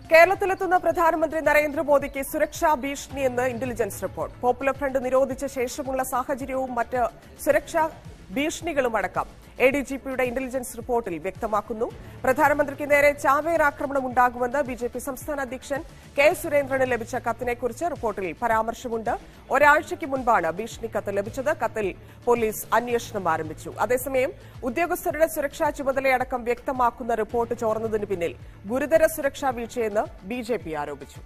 കേരളത്തിലെത്തുന്ന പ്രധാനമന്ത്രി നരേന്ദ്രമോദിക്ക് സുരക്ഷാ ഭീഷണിയെന്ന് ഇന്റലിജൻസ് റിപ്പോർട്ട് പോപ്പുലർ ഫ്രണ്ട് നിരോധിച്ച ശേഷമുള്ള സാഹചര്യവും മറ്റ് സുരക്ഷാ ഭീഷണികളും അടക്കം എ ഡി ജി പിയുടെ ഇന്റലിജൻസ് റിപ്പോർട്ടിൽ വ്യക്തമാക്കുന്നു പ്രധാനമന്ത്രിക്ക് നേരെ ചാവേർ ആക്രമണം ഉണ്ടാകുമെന്ന് ബി ജെ പി സംസ്ഥാന അധ്യക്ഷൻ കെ സുരേന്ദ്രന് ലഭിച്ച കത്തിനെക്കുറിച്ച് റിപ്പോർട്ടിൽ പരാമർശമുണ്ട് ഒരാഴ്ചയ്ക്ക് മുൻപാണ് ഭീഷണി കത്ത് ലഭിച്ചത് കത്തിൽ പോലീസ് അന്വേഷണം ആരംഭിച്ചു അതേസമയം ഉദ്യോഗസ്ഥരുടെ സുരക്ഷാ ചുമതലയടക്കം വ്യക്തമാക്കുന്ന റിപ്പോർട്ട് ചോർന്നതിന് പിന്നിൽ ഗുരുതര സുരക്ഷാ വീഴ്ചയെന്ന് ബി ജെ പി ആരോപിച്ചു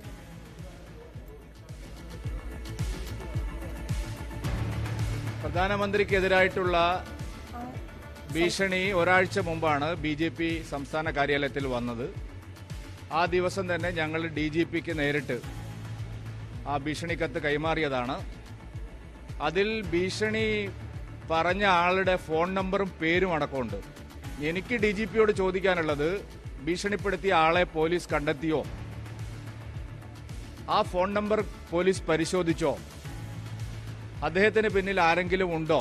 പ്രധാനമന്ത്രിക്കെതിരായിട്ടുള്ള ഭീഷണി ഒരാഴ്ച മുമ്പാണ് ബി ജെ പി സംസ്ഥാന കാര്യാലയത്തിൽ വന്നത് ആ ദിവസം തന്നെ ഞങ്ങൾ ഡി ജി പിക്ക് നേരിട്ട് ആ ഭീഷണി കത്ത് കൈമാറിയതാണ് അതിൽ ഭീഷണി പറഞ്ഞ ആളുടെ ഫോൺ നമ്പറും പേരും അടക്കമുണ്ട് എനിക്ക് ഡി ജി പിയോട് ചോദിക്കാനുള്ളത് ഭീഷണിപ്പെടുത്തിയ ആളെ പോലീസ് കണ്ടെത്തിയോ ആ ഫോൺ നമ്പർ പോലീസ് പരിശോധിച്ചോ അദ്ദേഹത്തിന് പിന്നിൽ ആരെങ്കിലും ഉണ്ടോ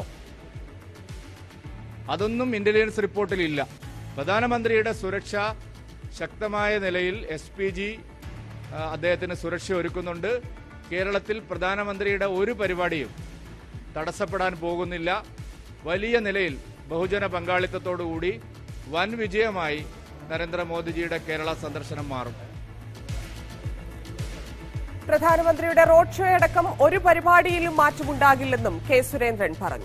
അതൊന്നും ഇന്റലിജൻസ് റിപ്പോർട്ടിൽ ഇല്ല പ്രധാനമന്ത്രിയുടെ സുരക്ഷ ശക്തമായ നിലയിൽ എസ് പി ജി അദ്ദേഹത്തിന് സുരക്ഷ ഒരുക്കുന്നുണ്ട് കേരളത്തിൽ പ്രധാനമന്ത്രിയുടെ ഒരു പരിപാടിയും തടസ്സപ്പെടാൻ പോകുന്നില്ല വലിയ നിലയിൽ ബഹുജന പങ്കാളിത്തത്തോടുകൂടി വൻ വിജയമായി നരേന്ദ്രമോദിജിയുടെ കേരള സന്ദർശനം മാറും പ്രധാനമന്ത്രിയുടെ റോഡ് ഷോ അടക്കം ഒരു പരിപാടിയിലും മാറ്റമുണ്ടാകില്ലെന്നും കെ സുരേന്ദ്രൻ പറഞ്ഞു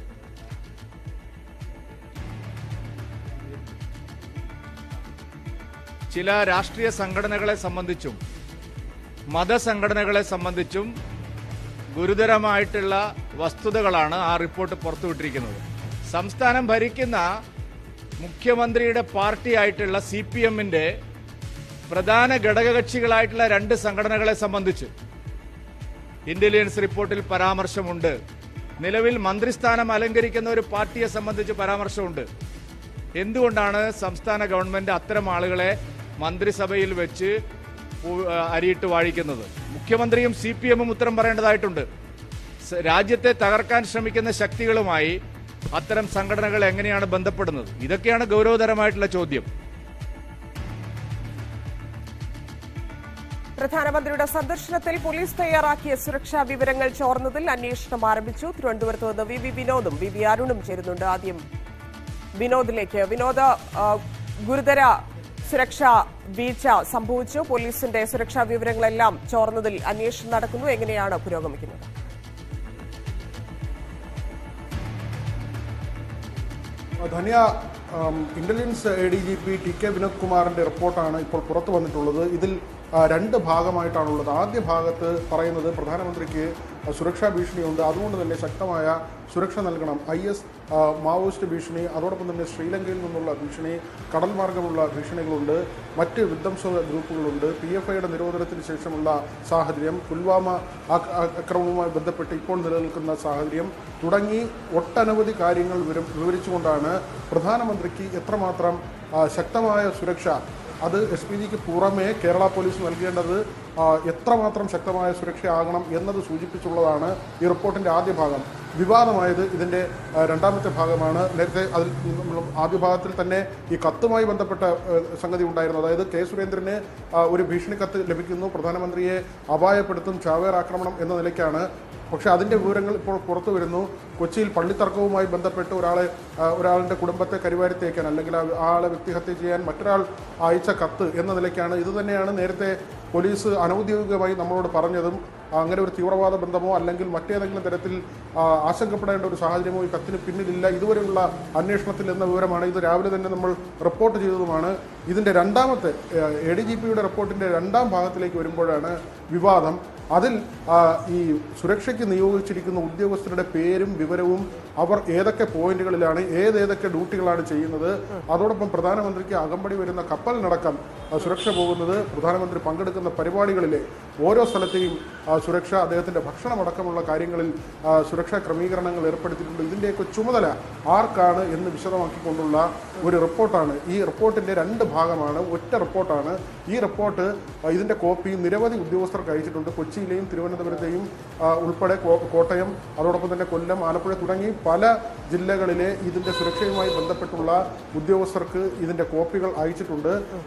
ചില രാഷ്ട്രീയ സംഘടനകളെ സംബന്ധിച്ചും മതസംഘടനകളെ സംബന്ധിച്ചും ഗുരുതരമായിട്ടുള്ള വസ്തുതകളാണ് ആ റിപ്പോർട്ട് പുറത്തുവിട്ടിരിക്കുന്നത് സംസ്ഥാനം ഭരിക്കുന്ന മുഖ്യമന്ത്രിയുടെ പാർട്ടിയായിട്ടുള്ള സി പി എമ്മിന്റെ പ്രധാന ഘടകകക്ഷികളായിട്ടുള്ള രണ്ട് സംഘടനകളെ സംബന്ധിച്ച് ഇന്റലിജൻസ് റിപ്പോർട്ടിൽ പരാമർശമുണ്ട് നിലവിൽ മന്ത്രിസ്ഥാനം അലങ്കരിക്കുന്ന ഒരു പാർട്ടിയെ സംബന്ധിച്ച് പരാമർശമുണ്ട് എന്തുകൊണ്ടാണ് സംസ്ഥാന ഗവൺമെന്റ് അത്തരം ആളുകളെ മന്ത്രിസഭയിൽ വെച്ച് ഉ- അരിയിട്ട് വാഴിക്കുന്നത് മുഖ്യമന്ത്രിയും സി പി എമ്മും ഉത്തരം പറയേണ്ടതായിട്ടുണ്ട് സ- രാജ്യത്തെ തകർക്കാൻ ശ്രമിക്കുന്ന ശക്തികളുമായി അത്തരം സംഘടനകൾ എങ്ങനെയാണ് ബന്ധപ്പെടുന്നത് ഇതൊക്കെയാണ് ഗൗരവതരമായിട്ടുള്ള ചോദ്യം പ്രധാനമന്ത്രിയുടെ സന്ദർശനത്തിൽ പോലീസ് തയ്യാറാക്കിയ സുരക്ഷാ വിവരങ്ങൾ ചോർന്നതിൽ അന്വേഷണം ആരംഭിച്ചു തിരുവനന്തപുരത്ത് നിന്ന് വി വി വിനോദും വി വി അരുണും ചേരുന്നുണ്ട് ആദ്യം വിനോദിലേക്ക് വിനോദ് ആ, ഗുരുതര സുരക്ഷാ വീഴ്ച സംഭവിച്ചു പോലീസിന്റെ സുരക്ഷാ വിവരങ്ങളെല്ലാം ചോർന്നതിൽ അന്വേഷണം നടക്കുന്നു എങ്ങനെയാണ് പുരോഗമിക്കുന്നത് ധന്യ ആം, intelligence A D G P T K Vinod കുമാറിന്റെ റിപ്പോർട്ടാണ് ഇപ്പോൾ പുറത്തു വന്നിട്ടുള്ളത് ഇതിൽ ആ, രണ്ട് ഭാഗമായിട്ടാണുള്ളത് ആദ്യ ഭാഗത്ത് പറയുന്നത് പ്രധാനമന്ത്രിക്ക് സുരക്ഷാ ഭീഷണിയുണ്ട് അതുകൊണ്ട് തന്നെ ശക്തമായ സുരക്ഷ നൽകണം ഐ എസ് മാവോയിസ്റ്റ് ഭീഷണി അതോടൊപ്പം തന്നെ ശ്രീലങ്കയിൽ നിന്നുള്ള ഭീഷണി കടൽ മാർഗമുള്ള ഭീഷണികളുണ്ട് മറ്റ് വിധ്വംസ ഗ്രൂപ്പുകളുണ്ട് പി എഫ് ഐയുടെ നിരോധനത്തിന് ശേഷമുള്ള സാഹചര്യം പുൽവാമ ആക്ര- ആക്രമണവുമായി ബന്ധപ്പെട്ട് ഇപ്പോൾ നിലനിൽക്കുന്ന സാഹചര്യം തുടങ്ങി ഒട്ടനവധി കാര്യങ്ങൾ വിവരം- വിവരിച്ചുകൊണ്ടാണ് പ്രധാനമന്ത്രിക്ക് എത്രമാത്രം ആ, ശക്തമായ സുരക്ഷ അത് എസ് പി ജിക്ക് പുറമെ കേരള പോലീസ് നൽകേണ്ടത് ആ, എത്രമാത്രം ശക്തമായ സുരക്ഷയാകണം എന്നത് സൂചിപ്പിച്ചുള്ളതാണ് ഈ റിപ്പോർട്ടിന്റെ ആദ്യ ഭാഗം വിവാദമായത് ഇതിന്റെ ആ, രണ്ടാമത്തെ ഭാഗമാണ് നേരത്തെ അതിൽ നമ്മൾ ആദ്യ ഭാഗത്തിൽ തന്നെ ഈ കത്തുമായി ബന്ധപ്പെട്ട ആ, സംഗതി ഉണ്ടായിരുന്നു അതായത് കെ സുരേന്ദ്രന് ആ, ഒരു ഭീഷണി കത്ത് ലഭിക്കുന്നു പ്രധാനമന്ത്രിയെ അപായപ്പെടുത്തും ചാവേർ ആക്രമണം എന്ന നിലയ്ക്കാണ് പക്ഷേ അതിന്റെ വിവരങ്ങൾ ഇപ്പോൾ പുറത്തു വരുന്നു കൊച്ചിയിൽ പള്ളിത്തർക്കവുമായി ബന്ധപ്പെട്ട് ഒരാളെ ആ, ഒരാളുടെ കുടുംബത്തെ കരിവാരിത്തേക്കാൻ അല്ലെങ്കിൽ ആ ആ ആളെ വ്യക്തിഹത്യ ചെയ്യാൻ മറ്റൊരാൾ അയച്ച കത്ത് എന്ന നിലയ്ക്കാണ് ഇത് തന്നെയാണ് നേരത്തെ പോലീസ് അനൌദ്യോഗികമായി നമ്മളോട് പറഞ്ഞതും ആ, അങ്ങനെ ഒരു തീവ്രവാദ ബന്ധമോ അല്ലെങ്കിൽ മറ്റേതെങ്കിലും തരത്തിൽ ആ, ആശങ്കപ്പെടേണ്ട ഒരു സാഹചര്യമോ ഈ കത്തിന് പിന്നിലില്ല ഇതുവരെയുള്ള അന്വേഷണത്തിൽ എന്ന വിവരമാണ് ഇത് രാവിലെ തന്നെ നമ്മൾ റിപ്പോർട്ട് ചെയ്തതുമാണ് ഇതിന്റെ രണ്ടാമത്തെ എ ഡി ജി പിയുടെ റിപ്പോർട്ടിന്റെ രണ്ടാം ഭാഗത്തിലേക്ക് വരുമ്പോഴാണ് വിവാദം അതിൽ ആ, ഈ സുരക്ഷയ്ക്ക് നിയോഗിച്ചിരിക്കുന്ന ഉദ്യോഗസ്ഥരുടെ പേരും വിവരവും അവർ ഏതൊക്കെ പോയിന്റുകളിലാണ് ഏതേതൊക്കെ ഡ്യൂട്ടികളാണ് ചെയ്യുന്നത് അതോടൊപ്പം പ്രധാനമന്ത്രിക്ക് അകമ്പടി വരുന്ന കപ്പലിനടക്കം ആ, സുരക്ഷ പോകുന്നത് പ്രധാനമന്ത്രി പങ്കെടുക്കുന്ന പരിപാടികളിലെ ഓരോ സ്ഥലത്തെയും ആ, സുരക്ഷ അദ്ദേഹത്തിന്റെ ഭക്ഷണമടക്കമുള്ള കാര്യങ്ങളിൽ ആ, സുരക്ഷാ ക്രമീകരണങ്ങൾ ഏർപ്പെടുത്തിയിട്ടുണ്ട് ഇതിന്റെയൊക്കെ ചുമതല ആർക്കാണ് എന്ന് വിശദമാക്കിക്കൊണ്ടുള്ള ഒരു റിപ്പോർട്ടാണ് ഈ റിപ്പോർട്ടിന്റെ രണ്ട് ഭാഗമാണ് ഒറ്റ റിപ്പോർട്ടാണ് ഈ റിപ്പോർട്ട് ആ, ഇതിന്റെ കോപ്പി നിരവധി ഉദ്യോഗസ്ഥർക്ക് അയച്ചിട്ടുണ്ട് കൊച്ചിയിലെയും തിരുവനന്തപുരത്തെയും ആ, ഉൾപ്പെടെ കോ- കോട്ടയം അതോടൊപ്പം തന്നെ കൊല്ലം ആലപ്പുഴ തുടങ്ങി പല ജില്ലകളിലെ ഇതിന്റെ സുരക്ഷയുമായി ബന്ധപ്പെട്ടുള്ള ഉദ്യോഗസ്ഥർക്ക് ഇതിന്റെ കോപ്പികൾ അയച്ചിട്ടുണ്ട് ആ, അതുകൊണ്ട്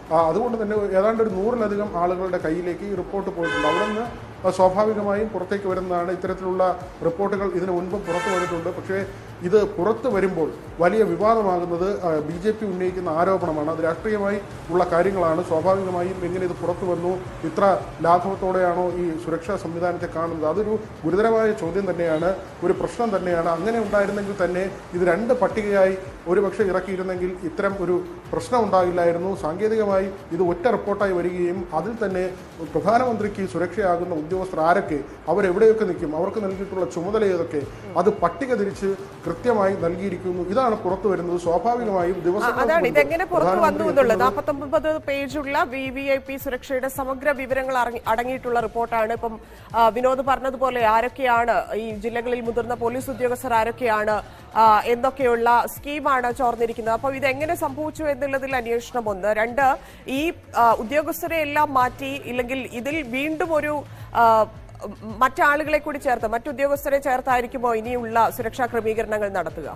അതുകൊണ്ട് തന്നെ ഏതാണ്ട് ഒരു നൂറിലധികം ആളുകളുടെ കയ്യിലേക്ക് ഈ റിപ്പോർട്ട് പോയിട്ടുണ്ട് അവിടെ നിന്ന് ആ, സ്വാഭാവികമായും പുറത്തേക്ക് വരുന്നതാണ് ഇത്തരത്തിലുള്ള റിപ്പോർട്ടുകൾ ഇതിനു മുൻപ് പുറത്തു വന്നിട്ടുണ്ട് പക്ഷേ ഇത് പുറത്തു വരുമ്പോൾ വലിയ വിവാദമാകുന്നത് ബി ജെ പി ഉന്നയിക്കുന്ന ആരോപണമാണ് അത് രാഷ്ട്രീയമായി ഉള്ള കാര്യങ്ങളാണ് സ്വാഭാവികമായും എങ്ങനെ ഇത് പുറത്തു വന്നു ഇത്ര ലാഘവത്തോടെയാണോ ഈ സുരക്ഷാ സംവിധാനത്തെ കാണുന്നത് അതൊരു ഗുരുതരമായ ചോദ്യം തന്നെയാണ് ഒരു പ്രശ്നം തന്നെയാണ് അങ്ങനെ ഉണ്ടായിരുന്നെങ്കിൽ തന്നെ ഇത് രണ്ട് പട്ടികയായി ഒരുപക്ഷെ ഇറക്കിയിരുന്നെങ്കിൽ ഇത്തരം ഒരു പ്രശ്നം ഉണ്ടാകില്ലായിരുന്നു സാങ്കേതികമായി ഇത് ഒറ്റ റിപ്പോർട്ടായി വരികയും അതിൽ തന്നെ പ്രധാനമന്ത്രിക്ക് സുരക്ഷയാകുന്ന ഉദ്യോഗസ്ഥർ ആരൊക്കെ അവരെവിടെയൊക്കെ നിൽക്കും അവർക്ക് നൽകിയിട്ടുള്ള ചുമതല ഏതൊക്കെ അത് പട്ടിക തിരിച്ച് കൃത്യമായി നൽകിയിരിക്കുന്നു ഇതാണ് പുറത്തു വരുന്നത് സ്വാഭാവികമായും ആ, ദിവസങ്ങൾക്ക് അതാണ് മുൻപ് ഇതെങ്ങനെ പുറത്തു വന്നു പ്രധാനമന്ത്രി എന്നുള്ളത് എത്തുന്നത് നാൽപ്പത്തൊമ്പത് പേജുള്ള വി വി ഐ പി സുരക്ഷയുടെ സമഗ്ര വിവരങ്ങൾ അടങ്ങി- അടങ്ങിയിട്ടുള്ള റിപ്പോർട്ടാണ് ഇപ്പം ആ, വിനോദ് പറഞ്ഞതുപോലെ ആരൊക്കെയാണ് ഈ ജില്ലകളിൽ മുതിർന്ന പോലീസ് ഉദ്യോഗസ്ഥർ ആരൊക്കെയാണ് ആ, എന്തൊക്കെയുള്ള സ്കീമാണ് ചോർന്നിരിക്കുന്നത് അപ്പോൾ ഇതെങ്ങനെ സംഭവിച്ചു എന്നുള്ളതിൽ അന്വേഷണം ഒന്ന് രണ്ട് ഈ ആ, ഉദ്യോഗസ്ഥരെ എല്ലാം മാറ്റി ഇല്ലെങ്കിൽ ഇതിൽ വീണ്ടും ഒരു ആ, മറ്റാളുകളെ കൂടി ചേർത്ത് മറ്റുദ്യോഗസ്ഥരെ ചേർത്തായിരിക്കുമോ ഇനിയുള്ള സുരക്ഷാ ക്രമീകരണങ്ങൾ നടത്തുക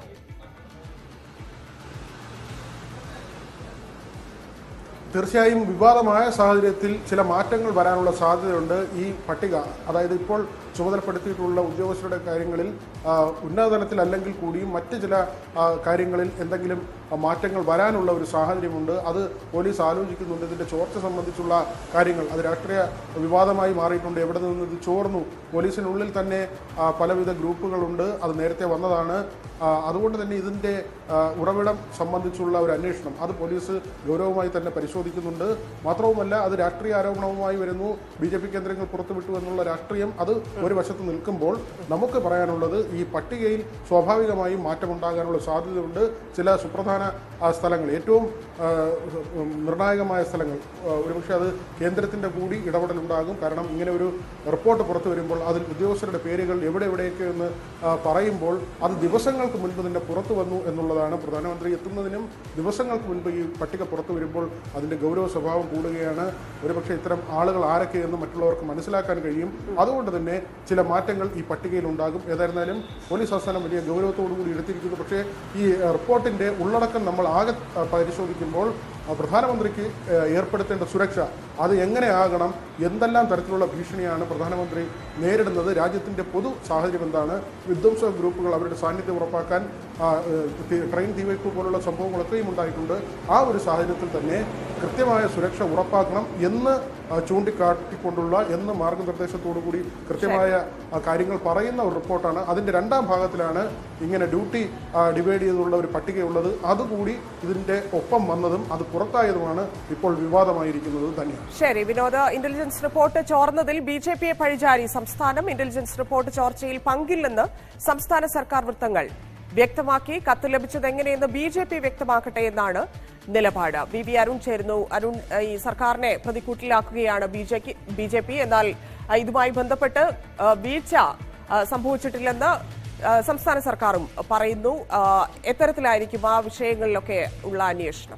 തീർച്ചയായും വിവാദമായ സാഹചര്യത്തിൽ ചില മാറ്റങ്ങൾ വരാനുള്ള സാധ്യതയുണ്ട് ഈ പട്ടിക അതായത് ഇപ്പോൾ ചുമതലപ്പെടുത്തിയിട്ടുള്ള ഉദ്യോഗസ്ഥരുടെ കാര്യങ്ങളിൽ ആ, ഉന്നതതലത്തിൽ അല്ലെങ്കിൽ കൂടിയും മറ്റ് ചില ആ, കാര്യങ്ങളിൽ എന്തെങ്കിലും ആ, മാറ്റങ്ങൾ വരാനുള്ള ഒരു സാഹചര്യമുണ്ട് അത് പോലീസ് ആലോചിക്കുന്നുണ്ട് ഇതിന്റെ ചോർച്ച സംബന്ധിച്ചുള്ള കാര്യങ്ങൾ അത് രാഷ്ട്രീയ വിവാദമായി മാറിയിട്ടുണ്ട് എവിടെ നിന്ന് ഇത് ചോർന്നു പോലീസിനുള്ളിൽ തന്നെ ആ, പലവിധ ഗ്രൂപ്പുകളുണ്ട് അത് നേരത്തെ വന്നതാണ് ആ, അതുകൊണ്ട് തന്നെ ഇതിന്റെ ആ, ഉറവിടം സംബന്ധിച്ചുള്ള ഒരു അന്വേഷണം അത് പോലീസ് ഗൗരവമായി തന്നെ പരിശോധിക്കുന്നുണ്ട് മാത്രവുമല്ല അത് രാഷ്ട്രീയ ആരോപണവുമായി വരുന്നു ബി ജെ പി കേന്ദ്രങ്ങൾ പുറത്തുവിട്ടു എന്നുള്ള രാഷ്ട്രീയം അത് ഒരു വശത്ത് നിൽക്കുമ്പോൾ നമുക്ക് പറയാനുള്ളത് ഈ പട്ടികയിൽ സ്വാഭാവികമായും മാറ്റമുണ്ടാകാനുള്ള സാധ്യതയുണ്ട് ചില സുപ്രധാന ആ, സ്ഥലങ്ങൾ ഏറ്റവും ആ, ഉം, നിർണായകമായ സ്ഥലങ്ങൾ ആ, ഒരുപക്ഷെ അത് കേന്ദ്രത്തിന്റെ കൂടി ഇടപെടലുണ്ടാകും കാരണം ഇങ്ങനെ ഒരു റിപ്പോർട്ട് പുറത്തു വരുമ്പോൾ അതിൽ ഉദ്യോഗസ്ഥരുടെ പേരുകൾ എവിടെ എവിടെയൊക്കെ എന്ന് ആ, പറയുമ്പോൾ അത് ദിവസങ്ങൾക്ക് മുൻപ് തന്നെ പുറത്തു വന്നു എന്നുള്ളതാണ് പ്രധാനമന്ത്രി എത്തുന്നതിനും ദിവസങ്ങൾക്ക് മുൻപ് ഈ പട്ടിക പുറത്തു വരുമ്പോൾ അതിന്റെ ഗൗരവ സ്വഭാവം കൂടുകയാണ് ഒരുപക്ഷെ ഇത്തരം ആളുകൾ ആരൊക്കെയെന്ന് മറ്റുള്ളവർക്ക് മനസ്സിലാക്കാൻ കഴിയും അതുകൊണ്ട് തന്നെ ചില മാറ്റങ്ങൾ ഈ പട്ടികയിൽ ഉണ്ടാകും ഏതായിരുന്നാലും പോലീസ് ആസ്ഥാനം വലിയ ഗൗരവത്തോടു കൂടി എടുത്തിരിക്കുന്നു പക്ഷേ ഈ ആ, റിപ്പോർട്ടിന്റെ ഉള്ളടക്കം നമ്മൾ ആകെ ആ, പരിശോധിക്കുമ്പോൾ ആ, പ്രധാനമന്ത്രിക്ക് ആ, ഏർപ്പെടുത്തേണ്ട സുരക്ഷ അത് എങ്ങനെയാകണം എന്തെല്ലാം തരത്തിലുള്ള ഭീഷണിയാണ് പ്രധാനമന്ത്രി നേരിടുന്നത് രാജ്യത്തിന്റെ പൊതു സാഹചര്യം എന്താണ് വിധ്വംസ ഗ്രൂപ്പുകൾ അവരുടെ സാന്നിധ്യം ഉറപ്പാക്കാൻ ആ, ഏഹ്, തി- ട്രെയിൻ തീവയ്പ് പോലുള്ള സംഭവങ്ങളൊക്കെയും ഉണ്ടായിട്ടുണ്ട് ആ ഒരു സാഹചര്യത്തിൽ തന്നെ കൃത്യമായ സുരക്ഷ ഉറപ്പാക്കണം എന്ന് ആ, ചൂണ്ടിക്കാട്ടിക്കൊണ്ടുള്ള എന്ന് മാർഗനിർദ്ദേശത്തോടു കൂടി കൃത്യമായ ആ, കാര്യങ്ങൾ പറയുന്ന ഒരു റിപ്പോർട്ടാണ് അതിന്റെ രണ്ടാം ഭാഗത്തിലാണ് ഇങ്ങനെ ഡ്യൂട്ടി ഡിവൈഡ് ചെയ്തുള്ള ഒരു പട്ടികയുള്ളത് അതുകൂടി ഇതിന്റെ ഒപ്പം വന്നതും അത് പുറത്തായതുമാണ് ഇപ്പോൾ വിവാദമായിരിക്കുന്നത് തന്നെയാണ് ശരി വിനോദ് ഇന്റലിജൻസ് റിപ്പോർട്ട് ചോർന്നതിൽ ബി ജെ പിയെ പഴിചാരി സംസ്ഥാനം ഇന്റലിജൻസ് റിപ്പോർട്ട് ചോർച്ചയിൽ പങ്കില്ലെന്ന് സംസ്ഥാന സർക്കാർ വൃത്തങ്ങൾ വ്യക്തമാക്കി കത്ത് ലഭിച്ചത് എങ്ങനെയെന്ന് ബി ജെ പി വ്യക്തമാക്കട്ടെ എന്നാണ് നിലപാട് വി വി അരുൺ ചേരുന്നു അരുൺ ഏഹ്, ഈ സർക്കാരിനെ പ്രതിക്കൂട്ടിലാക്കുകയാണ് ബി ജെ പി എന്നാൽ ഏഹ്, ഇതുമായി ബന്ധപ്പെട്ട് ഏഹ്, വീഴ്ച ഏഹ്, സംഭവിച്ചിട്ടില്ലെന്ന് ഏഹ്, സംസ്ഥാന സർക്കാരും പറയുന്നു ഏഹ്, എത്തരത്തിലായിരിക്കും ആ വിഷയങ്ങളിലൊക്കെ ഉള്ള അന്വേഷണം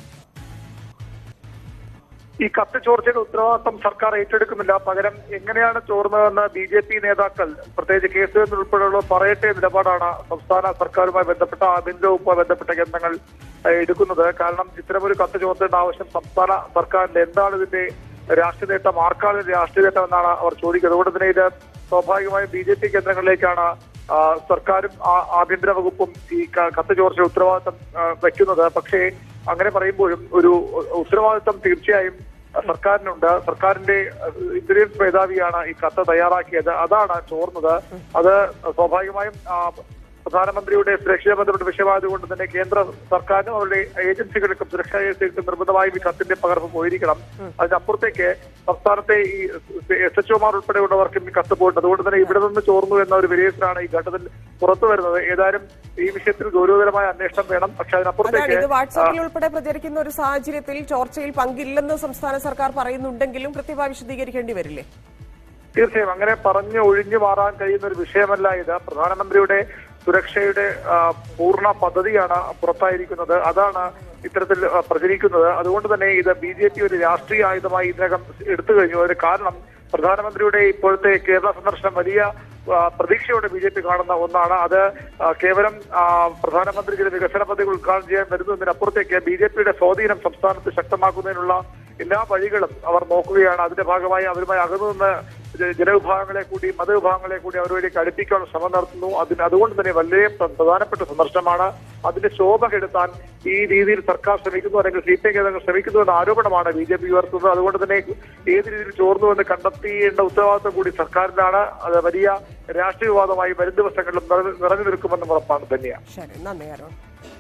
ഈ കത്ത് ചോർച്ചയുടെ ഉത്തരവാദിത്വം സർക്കാർ ഏറ്റെടുക്കുന്നില്ല പകരം എങ്ങനെയാണ് ചോർന്നതെന്ന് ബി ജെ പി നേതാക്കൾ പ്രത്യേകിച്ച് കെ സുരേന്ദ്രൻ ഉൾപ്പെടെയുള്ള പറയട്ടെ നിലപാടാണ് സംസ്ഥാന സർക്കാരുമായി ബന്ധപ്പെട്ട ആഭ്യന്തര വകുപ്പുമായി ബന്ധപ്പെട്ട കേന്ദ്രങ്ങൾ ഏഹ്, എടുക്കുന്നത് കാരണം ഇത്തരമൊരു കത്ത് ചോർത്തേണ്ട ആവശ്യം സംസ്ഥാന സർക്കാരിന്റെ എന്താണ് ഇതിന്റെ രാഷ്ട്രീയ നേട്ടം ആർക്കാണ് ഇതിന്റെ രാഷ്ട്രീയ നേട്ടം എന്നാണ് അവർ ചോദിക്കുന്നത് അതുകൊണ്ട് തന്നെ ഇത് സ്വാഭാവികമായും ബി ജെ പി കേന്ദ്രങ്ങളിലേക്കാണ് ആ, സർക്കാരും ആ- ആഭ്യന്തര വകുപ്പും ഈ ക- കത്ത് ചോർച്ച ഉത്തരവാദിത്തം ആ, വയ്ക്കുന്നത് പക്ഷേ അങ്ങനെ പറയുമ്പോഴും ഒരു ഉത്തരവാദിത്തം തീർച്ചയായും സർക്കാരിനുണ്ട് സർക്കാരിന്റെ ഇന്റലിജൻസ് മേധാവിയാണ് ഈ കത്ത് തയ്യാറാക്കിയത് അതാണ് ചോർന്നത് അത് സ്വാഭാവികമായും ആ, പ്രധാനമന്ത്രിയുടെ സുരക്ഷയെ ബന്ധപ്പെട്ട വിഷയമായതുകൊണ്ട് തന്നെ കേന്ദ്ര സർക്കാരിനും അവരുടെ ഏജൻസികൾക്കും സുരക്ഷാ ഏജൻസികൾക്കും നിർബന്ധമായും ഈ കത്തിന്റെ പകർപ്പ് പോയിരിക്കണം അതിനപ്പുറത്തേക്ക് സംസ്ഥാനത്തെ ഈ എസ് എച്ച് ഒമാർ ഉൾപ്പെടെയുള്ളവർക്കും ഈ കത്ത് പോയിട്ടുണ്ട് അതുകൊണ്ട് തന്നെ ഇവിടെ നിന്ന് ചോർന്നു എന്ന ഒരു വിലയിരുത്തലാണ് ഈ ഘട്ടത്തിൽ പുറത്തു വരുന്നത് ഏതായാലും ഈ വിഷയത്തിൽ ഗൗരവതരമായ അന്വേഷണം വേണം പക്ഷെ അതാണ് അതിനപ്പുറത്തേക്ക് ഇത് വാട്സാപ്പിൽ ഉൾപ്പെടെ പ്രചരിക്കുന്ന ഒരു സാഹചര്യത്തിൽ ചോർച്ചയിൽ പങ്കില്ലെന്ന് സംസ്ഥാന സർക്കാർ പറയുന്നുണ്ടെങ്കിലും കൃത്യമായി വിശദീകരിക്കേണ്ടി വരില്ലേ തീർച്ചയായും അങ്ങനെ പറഞ്ഞു ഒഴിഞ്ഞു മാറാൻ കഴിയുന്ന ഒരു വിഷയമല്ല ഇത് പ്രധാനമന്ത്രിയുടെ സുരക്ഷയുടെ ആ, പൂർണ്ണ പദ്ധതിയാണ് പുറത്തായിരിക്കുന്നത് അതാണ് ഇത്തരത്തിൽ ആ, പ്രചരിക്കുന്നത് അതുകൊണ്ട് തന്നെ ഇത് ബി ജെ പി ഒരു രാഷ്ട്രീയ ആയുധമായി ഇതിനകം എടുത്തു കഴിഞ്ഞു അതിന് കാരണം പ്രധാനമന്ത്രിയുടെ ഇപ്പോഴത്തെ കേരള സന്ദർശനം വലിയ ആ, പ്രതീക്ഷയോടെ ബി ജെ പി കാണുന്ന ഒന്നാണ് അത് ആ, കേവലം ആ, പ്രധാനമന്ത്രി ചില വികസന പദ്ധതികൾ ഉദ്ഘാടനം ചെയ്യാൻ വരുന്നതിനപ്പുറത്തേക്ക് ബി ജെ പിയുടെ സ്വാധീനം സംസ്ഥാനത്ത് ശക്തമാക്കുന്നതിനുള്ള എല്ലാ വഴികളും അവർ നോക്കുകയാണ് അതിന്റെ ഭാഗമായി അവരുമായി അകന്നു നിന്ന് ജ- ജനവിഭാഗങ്ങളെ കൂടി മതവിഭാഗങ്ങളെ കൂടി അവരുമായിട്ട് അടുപ്പിക്കാനുള്ള ശ്രമം നടത്തുന്നു അതിന് അതുകൊണ്ട് തന്നെ വളരെ പ്ര- പ്രധാനപ്പെട്ട സന്ദർശനമാണ് അതിന്റെ ശോഭ കെടുത്താൻ ഈ രീതിയിൽ സർക്കാർ ശ്രമിക്കുന്നു അല്ലെങ്കിൽ സി പി എം ശ്രമിക്കുന്നു എന്ന ആരോപണമാണ് ബി ജെ പി ഉയർത്തുന്നത് അതുകൊണ്ട് തന്നെ ഏത് രീതിയിൽ ചോർന്നു എന്ന് കണ്ടെത്തിയേണ്ട ഉത്തരവാദിത്വം കൂടി സർക്കാരിനാണ് അത് വലിയ രാഷ്ട്രീയ വിവാദമായി വരും ദിവസങ്ങളിലും നിറഞ്ഞു നിറഞ്ഞു നിൽക്കുമെന്നും ഉറപ്പാണ് ധന്യ ശരി നന്ദി അരുൺ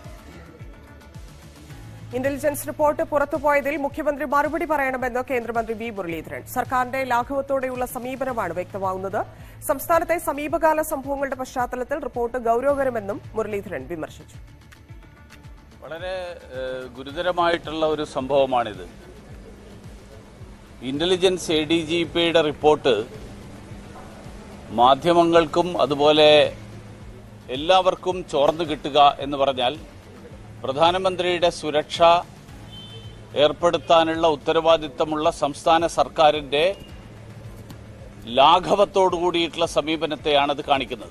ഇന്റലിജൻസ് റിപ്പോർട്ട് പുറത്തുപോയതിൽ മുഖ്യമന്ത്രി മറുപടി പറയണമെന്ന് കേന്ദ്രമന്ത്രി വി മുരളീധരൻ സർക്കാരിന്റെ ലാഘവത്തോടെയുള്ള സമീപനമാണ് വ്യക്തമാകുന്നത് സംസ്ഥാനത്തെ സമീപകാല സംഭവങ്ങളുടെ പശ്ചാത്തലത്തിൽ റിപ്പോർട്ട് ഗൌരവകരമെന്നും മുരളീധരൻ വിമർശിച്ചു വളരെ ഏഹ്, ഗുരുതരമായിട്ടുള്ള ഒരു സംഭവമാണിത് ഇന്റലിജൻസ് എ ഡി ജി പിയുടെ റിപ്പോർട്ട് മാധ്യമങ്ങൾക്കും അതുപോലെ എല്ലാവർക്കും ചോർന്നു കിട്ടുക എന്ന് പറഞ്ഞാൽ പ്രധാനമന്ത്രിയുടെ സുരക്ഷ ഏർപ്പെടുത്താനുള്ള ഉത്തരവാദിത്തമുള്ള സംസ്ഥാന സർക്കാരിന്റെ ലാഘവത്തോടു കൂടിയിട്ടുള്ള സമീപനത്തെയാണ് അത് കാണിക്കുന്നത്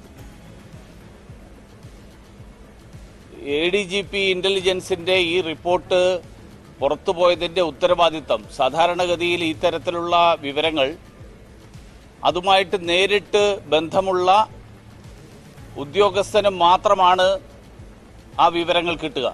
എ ഡി ജി പി ഇന്റലിജൻസിന്റെ ഈ റിപ്പോർട്ട് പുറത്തുപോയതിന്റെ ഉത്തരവാദിത്തം സാധാരണഗതിയിൽ ഇത്തരത്തിലുള്ള വിവരങ്ങൾ അതുമായിട്ട് നേരിട്ട് ബന്ധമുള്ള ഉദ്യോഗസ്ഥന് മാത്രമാണ് ആ വിവരങ്ങൾ കിട്ടുക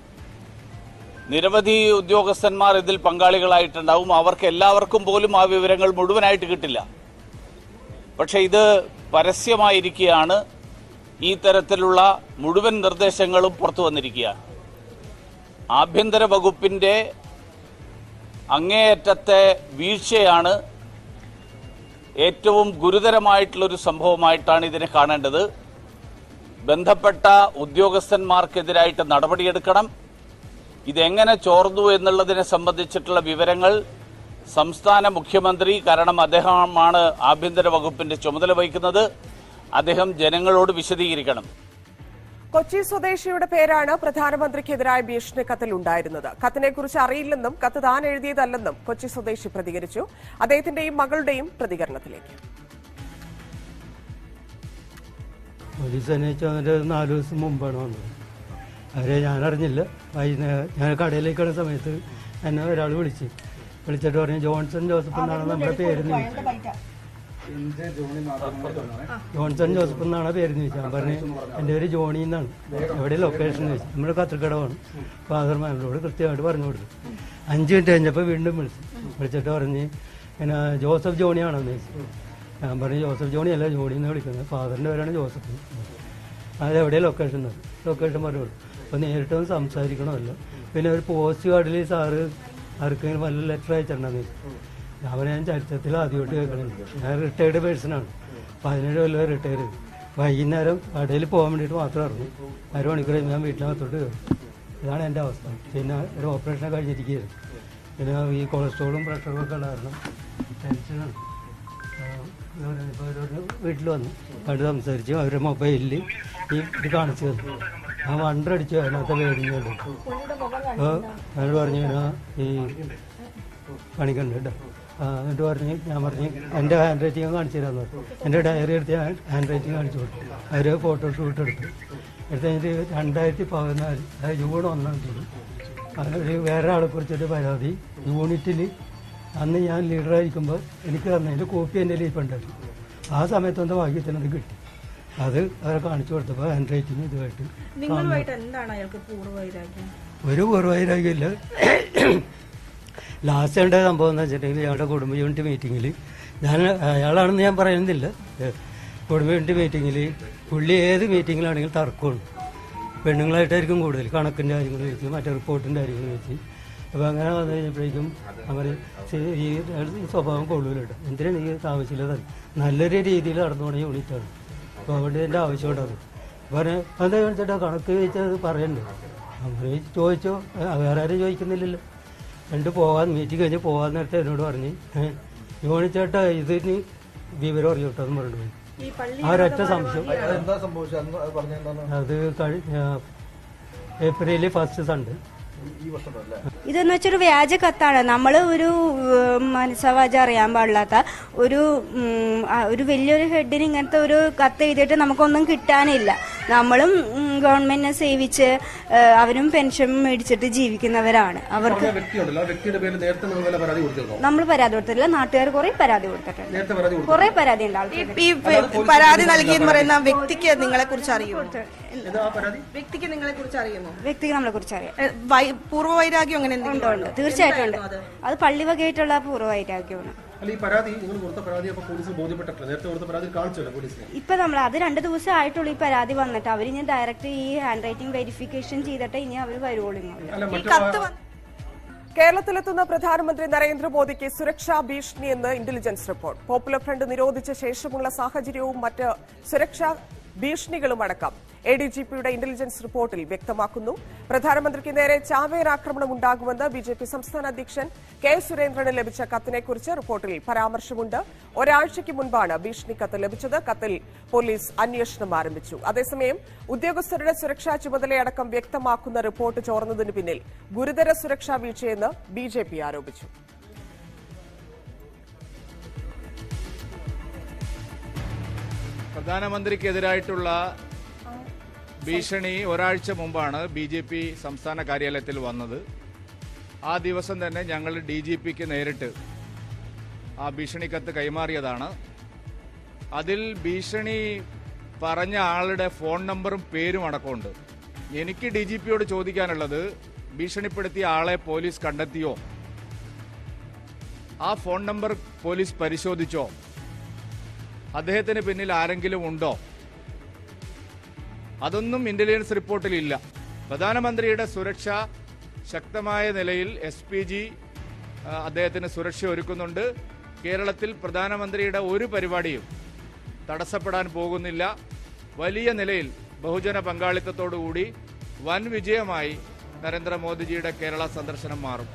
നിരവധി ഉദ്യോഗസ്ഥന്മാർ ഇതിൽ പങ്കാളികളായിട്ടുണ്ടാവും അവർക്ക് എല്ലാവർക്കും പോലും ആ വിവരങ്ങൾ മുഴുവനായിട്ട് കിട്ടില്ല പക്ഷെ ഇത് പരസ്യമായിരിക്കുകയാണ് ഈ തരത്തിലുള്ള മുഴുവൻ നിർദ്ദേശങ്ങളും പുറത്തു വന്നിരിക്കുകയാണ് ആഭ്യന്തര വകുപ്പിന്റെ അങ്ങേയറ്റത്തെ വീഴ്ചയാണ് ഏറ്റവും ഗുരുതരമായിട്ടുള്ളൊരു സംഭവമായിട്ടാണ് ഇതിനെ കാണേണ്ടത് ബന്ധപ്പെട്ട ഉദ്യോഗസ്ഥന്മാർക്കെതിരായിട്ട് നടപടിയെടുക്കണം ഇതെങ്ങനെ ചോർന്നു എന്നുള്ളതിനെ സംബന്ധിച്ചിട്ടുള്ള വിവരങ്ങൾ സംസ്ഥാന മുഖ്യമന്ത്രി കാരണം അദ്ദേഹമാണ് ആഭ്യന്തര വകുപ്പിന്റെ ചുമതല വഹിക്കുന്നത് അദ്ദേഹം ജനങ്ങളോട് വിശദീകരിക്കണം കൊച്ചി സ്വദേശിയുടെ പേരാണ് പ്രധാനമന്ത്രിക്കെതിരായ ഭീഷണി കത്തിൽ ഉണ്ടായിരുന്നത് കത്തിനെക്കുറിച്ച് അറിയില്ലെന്നും കത്ത് താൻ എഴുതിയതല്ലെന്നും കൊച്ചി സ്വദേശി പ്രതികരിച്ചു അദ്ദേഹത്തിന്റെയും മകളുടെയും പ്രതികരണത്തിലേക്ക് പോലീസ് അന്വേഷിച്ച് വന്നിട്ട് നാല് ദിവസം മുമ്പാണ് വന്നത് അവരെ ഞാൻ അറിഞ്ഞില്ല വൈകുന്നേരം ഞാൻ കടയിലേക്കുള്ള സമയത്ത് എന്നെ ഒരാൾ വിളിച്ച് വിളിച്ചിട്ട് പറഞ്ഞു ജോൺസൺ ജോസഫ് എന്നാണ് നമ്മുടെ പേര് എന്ന് ചോദിച്ചു ജോൺസൺ ജോസഫ് എന്നാണ് പേര് എന്ന് ചോദിച്ചു ഞാൻ പറഞ്ഞു എൻ്റെ പേര് ജോണി എന്നാണ് എവിടെ ലൊക്കേഷൻ എന്ന് ചോദിച്ചു നമ്മുടെ കത്തിക്കടവാണ് ഫാദർ മാനോട് കൃത്യമായിട്ട് പറഞ്ഞു കൊടുത്തു അഞ്ച് മിനിറ്റ് കഴിഞ്ഞപ്പോൾ വീണ്ടും വിളിച്ചു വിളിച്ചിട്ട് പറഞ്ഞ് പിന്നെ ജോസഫ് ജോണിയാണെന്ന് ചോദിച്ചു ഞാൻ പറഞ്ഞു ജോസഫ് ജോണി അല്ല ജോണി എന്ന് വിളിക്കുന്നത് ഫാദറിൻ്റെ പേരാണ് ജോസഫ് അത് എവിടെ ലൊക്കേഷൻ ലൊക്കേഷൻ പറഞ്ഞു കൊടുത്തു അപ്പോൾ നേരിട്ട് ഒന്ന് സംസാരിക്കണമല്ലോ പിന്നെ ഒരു പോസ്റ്റ് കാർഡിൽ സാറ് ആർക്കെങ്കിലും വല്ല ലെറ്റർ അയച്ചിട്ടുണ്ടെന്ന് ചോദിച്ചു ഞാൻ പറഞ്ഞു, ഞാൻ ചരിത്രത്തിൽ ആദ്യമായിട്ട് കേൾക്കണത് ഞാൻ റിട്ടയർഡ് പേഴ്സണാണ് പതിനേഴ് കൊല്ലം റിട്ടയർ ചെയ്തു വൈകുന്നേരം കടയിൽ പോകാൻ വേണ്ടിയിട്ട് മാത്രം ഇറങ്ങും അരമണിക്കൂർ കഴിഞ്ഞ് ഞാൻ വീട്ടിനകത്തോട്ട് കയറും ഇതാണ് എൻ്റെ അവസ്ഥ പിന്നെ ഒരു ഓപ്പറേഷൻ കഴിഞ്ഞിരിക്കുകയായിരുന്നു പിന്നെ ഈ കൊളസ്ട്രോളും പ്രഷറും ഒക്കെ ഉള്ള കാരണം ടെൻഷനാണ് ഇപ്പോൾ ഒരു വീട്ടിൽ വന്നു കണ്ട് സംസാരിച്ചു അവരുടെ മൊബൈലിൽ ഈ ഇത് കാണിച്ചു തന്നു ആ വണ്ടർ അടിച്ചു അതിനകത്ത് വേടിഞ്ഞുണ്ട് അപ്പോൾ അയാൾ പറഞ്ഞു "ഞാൻ ഈ കാണിക്കണ്ട കേട്ടോ ആ, എന്നിട്ട് പറഞ്ഞ് ഞാൻ പറഞ്ഞു എൻ്റെ ഹാൻഡ് റൈറ്റിംഗ് കാണിച്ചു തരാമെന്ന് പറഞ്ഞു എൻ്റെ ഡയറി എടുത്ത് ഞാൻ ഹാൻഡ് റൈറ്റിംഗ് കാണിച്ചു കൊടുത്തു അവർ ഫോട്ടോ ഷൂട്ട് എടുത്തു എടുത്ത് കഴിഞ്ഞിട്ട് രണ്ടായിരത്തി പതിനാല് അതായത് ജൂൺ ഒന്നാം തീയതി അവർ വേറെ ആളെ കുറിച്ചൊരു പരാതി യൂണിറ്റിൽ അന്ന് ഞാൻ ലീഡറായിരിക്കുമ്പോൾ എനിക്ക് തന്നതിൻ്റെ കോപ്പി എൻ്റെ ലീപ്പുണ്ടായിരുന്നു ആ സമയത്ത് എൻ്റെ ഭാഗ്യത്തിന് അത് കിട്ടി അത് അവരെ കാണിച്ചു കൊടുത്തപ്പോൾ ഹാൻഡ് റൈറ്റിംഗ് ഇതുമായിട്ട് നിങ്ങളുമായിട്ട് എന്താണ് അയാൾക്ക് പൂർവ്വവൈരാഗ്യം ഒരു കുറവായില്ല ലാസ്റ്റ് ഉണ്ടായ സംഭവം എന്ന് വെച്ചിട്ടുണ്ടെങ്കിൽ ഞങ്ങളുടെ കുടുംബ യൂണിറ്റ് മീറ്റിങ്ങിൽ ഞാൻ അയാളാണെന്ന് ഞാൻ പറയുന്നില്ല ഏ, കുടുംബ യൂണിറ്റ് മീറ്റിങ്ങിൽ പുള്ളി ഏത് മീറ്റിങ്ങിലാണെങ്കിലും തർക്കമാണ് പെണ്ണുങ്ങളായിട്ടായിരിക്കും കൂടുതൽ കണക്കിൻ്റെ കാര്യങ്ങൾ വെച്ച് മറ്റേ റിപ്പോർട്ടിൻ്റെ കാര്യങ്ങൾ വെച്ച് അപ്പോൾ അങ്ങനെ വന്നു കഴിഞ്ഞപ്പോഴേക്കും അവർ ഈ ഈ സ്വഭാവം കൊള്ളൂലുണ്ട് എന്തിനാണ് ഈ ആവശ്യമില്ലാതെ നല്ലൊരു രീതിയിൽ നടന്നു പോണ യൂണിറ്റാണ് അപ്പോൾ അതുകൊണ്ട് എൻ്റെ ആവശ്യമുണ്ടാകും പറഞ്ഞു എന്താ കാണിച്ചിട്ടാ കണക്ക് ചോദിച്ചത് പറയണ്ടേ നമ്മൾ ചോദിച്ചോ ആ, വേറെ ആരും ചോദിക്കുന്നില്ലല്ലോ രണ്ട് പോകാൻ മീറ്റിംഗ് കഴിഞ്ഞ് പോകാൻ നേരത്തെ എന്നോട് പറഞ്ഞ് "ഏ, യോണിച്ചേട്ടാ ഇതിന് വിവരം അറിയോട്ടോ എന്ന് പറഞ്ഞു പോയി. ഈ പള്ളി ആ ഒരൊറ്റ സംശയം അത് കഴിഞ്ഞ ഏപ്രിൽ ഫസ്റ്റ് സൺഡേ ഇതെന്ന് വെച്ചൊരു വ്യാജ കത്താണ് നമ്മൾ ഒരു ഉം, മനസ്സവാച അറിയാൻ പാടില്ലാത്ത ഒരു ഉം, ആ, ഒരു വലിയൊരു ഹെഡിന് ഇങ്ങനത്തെ ഒരു കത്ത് എഴുതിയിട്ട് നമുക്കൊന്നും കിട്ടാനില്ല നമ്മളും ഉം, ഗവൺമെന്റിനെ സേവിച്ച് ഏ, അവരും പെൻഷൻ മേടിച്ചിട്ട് ജീവിക്കുന്നവരാണ് അവർക്ക് പറഞ്ഞ വ്യക്തിയുണ്ടല്ലോ ആ വ്യക്തിയുടെ പേരിൽ നേരത്തെ നിങ്ങൾ വല്ല പരാതി കൊടുത്തിരുന്നോ നമ്മൾ പരാതി കൊടുത്തിട്ടില്ല നാട്ടുകാർ കുറെ പരാതി കൊടുത്തിട്ടുണ്ട് നേരത്തെ പരാതി കൊടുത്തു കുറെ പരാതി ഉണ്ട് ആൾക്കാർ ഈ പ- പരാതി നൽകിയെന്ന് പറയുന്ന വ്യക്തിക്ക് നിങ്ങളെ കുറിച്ച് അറിയുമോ ഏതാ ആ പരാതി വ്യക്തിക്ക് നിങ്ങളെ കുറിച്ച് അറിയുമോ വ്യക്തിക്ക് നമ്മളെ കുറിച്ച് അറിയാം എ, വൈ- പൂർവ്വവൈരാഗ്യം അങ്ങനെ ഉണ്ട് എന്തെങ്കിലും ഉണ്ട് ഉണ്ടോ? തീർച്ചയായിട്ടും ഉണ്ട് എന്തായിരുന്നു അത്? അത് പള്ളി വകയായിട്ടുള്ള പൂർവ്വവൈരാഗ്യമാണ് അല്ല ഈ പരാതി നിങ്ങൾ കൊടുത്ത പരാതി അപ്പൊ പോലീസിന് ബോധ്യപ്പെട്ടിട്ടില്ല നേരത്തെ കൊടുത്ത പരാതി കാണിച്ചല്ലോ പോലീസിനെ ഇപ്പൊ നമ്മൾ അത് രണ്ട് ദിവസം ആയിട്ടുള്ളൂ ഈ പരാതി വന്നിട്ട് അവർ ഇനി ഡയറക്റ്റ് ഈ ഹാൻഡ് റൈറ്റിംഗ് വെരിഫിക്കേഷൻ ചെയ്തിട്ട് ഇനി അവർ വരുവുള്ളൂ ഇങ്ങോട്ട്. അല്ല ഈ മറ്റു കത്ത് വന്ന- കേരളത്തിലെത്തുന്ന പ്രധാനമന്ത്രി നരേന്ദ്രമോദിക്ക് സുരക്ഷാ ഭീഷണിയെന്ന് ഇന്റലിജൻസ് റിപ്പോർട്ട് പോപ്പുലർ ഫ്രണ്ട് നിരോധിച്ച ശേഷമുള്ള സാഹചര്യവും മറ്റ് സുരക്ഷാ ഭീഷണികളും അടക്കം എ ഡി ജി പിയുടെ ഇന്റലിജൻസ് റിപ്പോർട്ടിൽ വ്യക്തമാക്കുന്നു പ്രധാനമന്ത്രിക്ക് നേരെ ചാവേർ ആക്രമണം ഉണ്ടാകുമെന്ന് ബി ജെ പി സംസ്ഥാന അധ്യക്ഷൻ കെ സുരേന്ദ്രന് ലഭിച്ച കത്തിനെക്കുറിച്ച് റിപ്പോർട്ടിൽ പരാമർശമുണ്ട് ഒരാഴ്ചയ്ക്ക് മുൻപാണ് ഭീഷണി കത്ത് ലഭിച്ചത് കത്തിൽ പോലീസ് അന്വേഷണം ആരംഭിച്ചു അതേസമയം ഉദ്യോഗസ്ഥരുടെ സുരക്ഷാ ചുമതലയടക്കം വ്യക്തമാക്കുന്ന റിപ്പോർട്ട് ചോർന്നതിന് പിന്നിൽ ഗുരുതര സുരക്ഷാ വീഴ്ചയെന്ന് ബി ജെ പി ആരോപിച്ചു പ്രധാനമന്ത്രിക്കെതിരായിട്ടുള്ള ഭീഷണി ഒരാഴ്ച മുമ്പാണ് ബി ജെ പി സംസ്ഥാന കാര്യാലയത്തിൽ വന്നത് ആ ദിവസം തന്നെ ഞങ്ങൾ ഡി ജി പിക്ക് നേരിട്ട് ആ ഭീഷണി കത്ത് കൈമാറിയതാണ് അതിൽ ഭീഷണി പറഞ്ഞ ആളുടെ ഫോൺ നമ്പറും പേരും അടക്കമുണ്ട് എനിക്ക് ഡി ജി പിയോട് ചോദിക്കാനുള്ളത് ഭീഷണിപ്പെടുത്തിയ ആളെ പോലീസ് കണ്ടെത്തിയോ ആ ഫോൺ നമ്പർ പോലീസ് പരിശോധിച്ചോ അദ്ദേഹത്തിന് പിന്നിൽ ആരെങ്കിലും ഉണ്ടോ അതൊന്നും ഇന്റലിജൻസ് റിപ്പോർട്ടിൽ ഇല്ല പ്രധാനമന്ത്രിയുടെ സുരക്ഷ ശക്തമായ നിലയിൽ എസ് പി ജി അദ്ദേഹത്തിന് സുരക്ഷ ഒരുക്കുന്നുണ്ട് കേരളത്തിൽ പ്രധാനമന്ത്രിയുടെ ഒരു പരിപാടിയും തടസ്സപ്പെടാൻ പോകുന്നില്ല വലിയ നിലയിൽ ബഹുജന പങ്കാളിത്തത്തോടുകൂടി വൻ വിജയമായി നരേന്ദ്രമോദിജിയുടെ കേരള സന്ദർശനം മാറും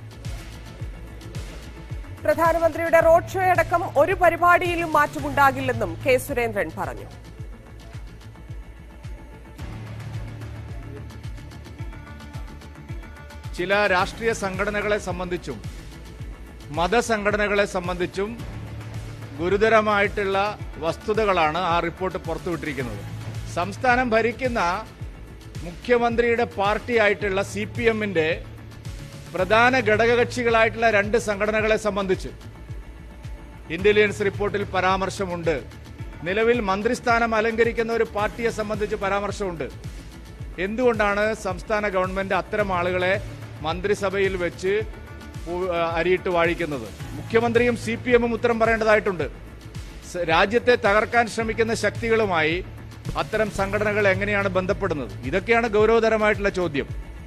പ്രധാനമന്ത്രിയുടെ റോഡ് ഷോ അടക്കം ഒരു പരിപാടിയിലും മാറ്റമുണ്ടാകില്ലെന്നും കെ സുരേന്ദ്രൻ പറഞ്ഞു ചില രാഷ്ട്രീയ സംഘടനകളെ സംബന്ധിച്ചും മതസംഘടനകളെ സംബന്ധിച്ചും ഗുരുതരമായിട്ടുള്ള വസ്തുതകളാണ് ആ റിപ്പോർട്ട് പുറത്തുവിട്ടിരിക്കുന്നത് സംസ്ഥാനം ഭരിക്കുന്ന മുഖ്യമന്ത്രിയുടെ പാർട്ടിയായിട്ടുള്ള സി പി എമ്മിന്റെ പ്രധാന ഘടകകക്ഷികളായിട്ടുള്ള രണ്ട് സംഘടനകളെ സംബന്ധിച്ച് ഇന്റലിജൻസ് റിപ്പോർട്ടിൽ പരാമർശമുണ്ട് നിലവിൽ മന്ത്രിസ്ഥാനം അലങ്കരിക്കുന്ന ഒരു പാർട്ടിയെ സംബന്ധിച്ച് പരാമർശമുണ്ട് എന്തുകൊണ്ടാണ് സംസ്ഥാന ഗവൺമെന്റ് അത്തരം ആളുകളെ മന്ത്രിസഭയിൽ വെച്ച് പു- ആ, അരിയിട്ട് വാഴിക്കുന്നത് മുഖ്യമന്ത്രിയും സി പി എമ്മും ഉത്തരം പറയേണ്ടതായിട്ടുണ്ട് സ- രാജ്യത്തെ തകർക്കാൻ ശ്രമിക്കുന്ന ശക്തികളുമായി അത്തരം സംഘടനകൾ എങ്ങനെയാണ് ബന്ധപ്പെടുന്നത് ഇതൊക്കെയാണ് ഗൗരവതരമായിട്ടുള്ള ചോദ്യം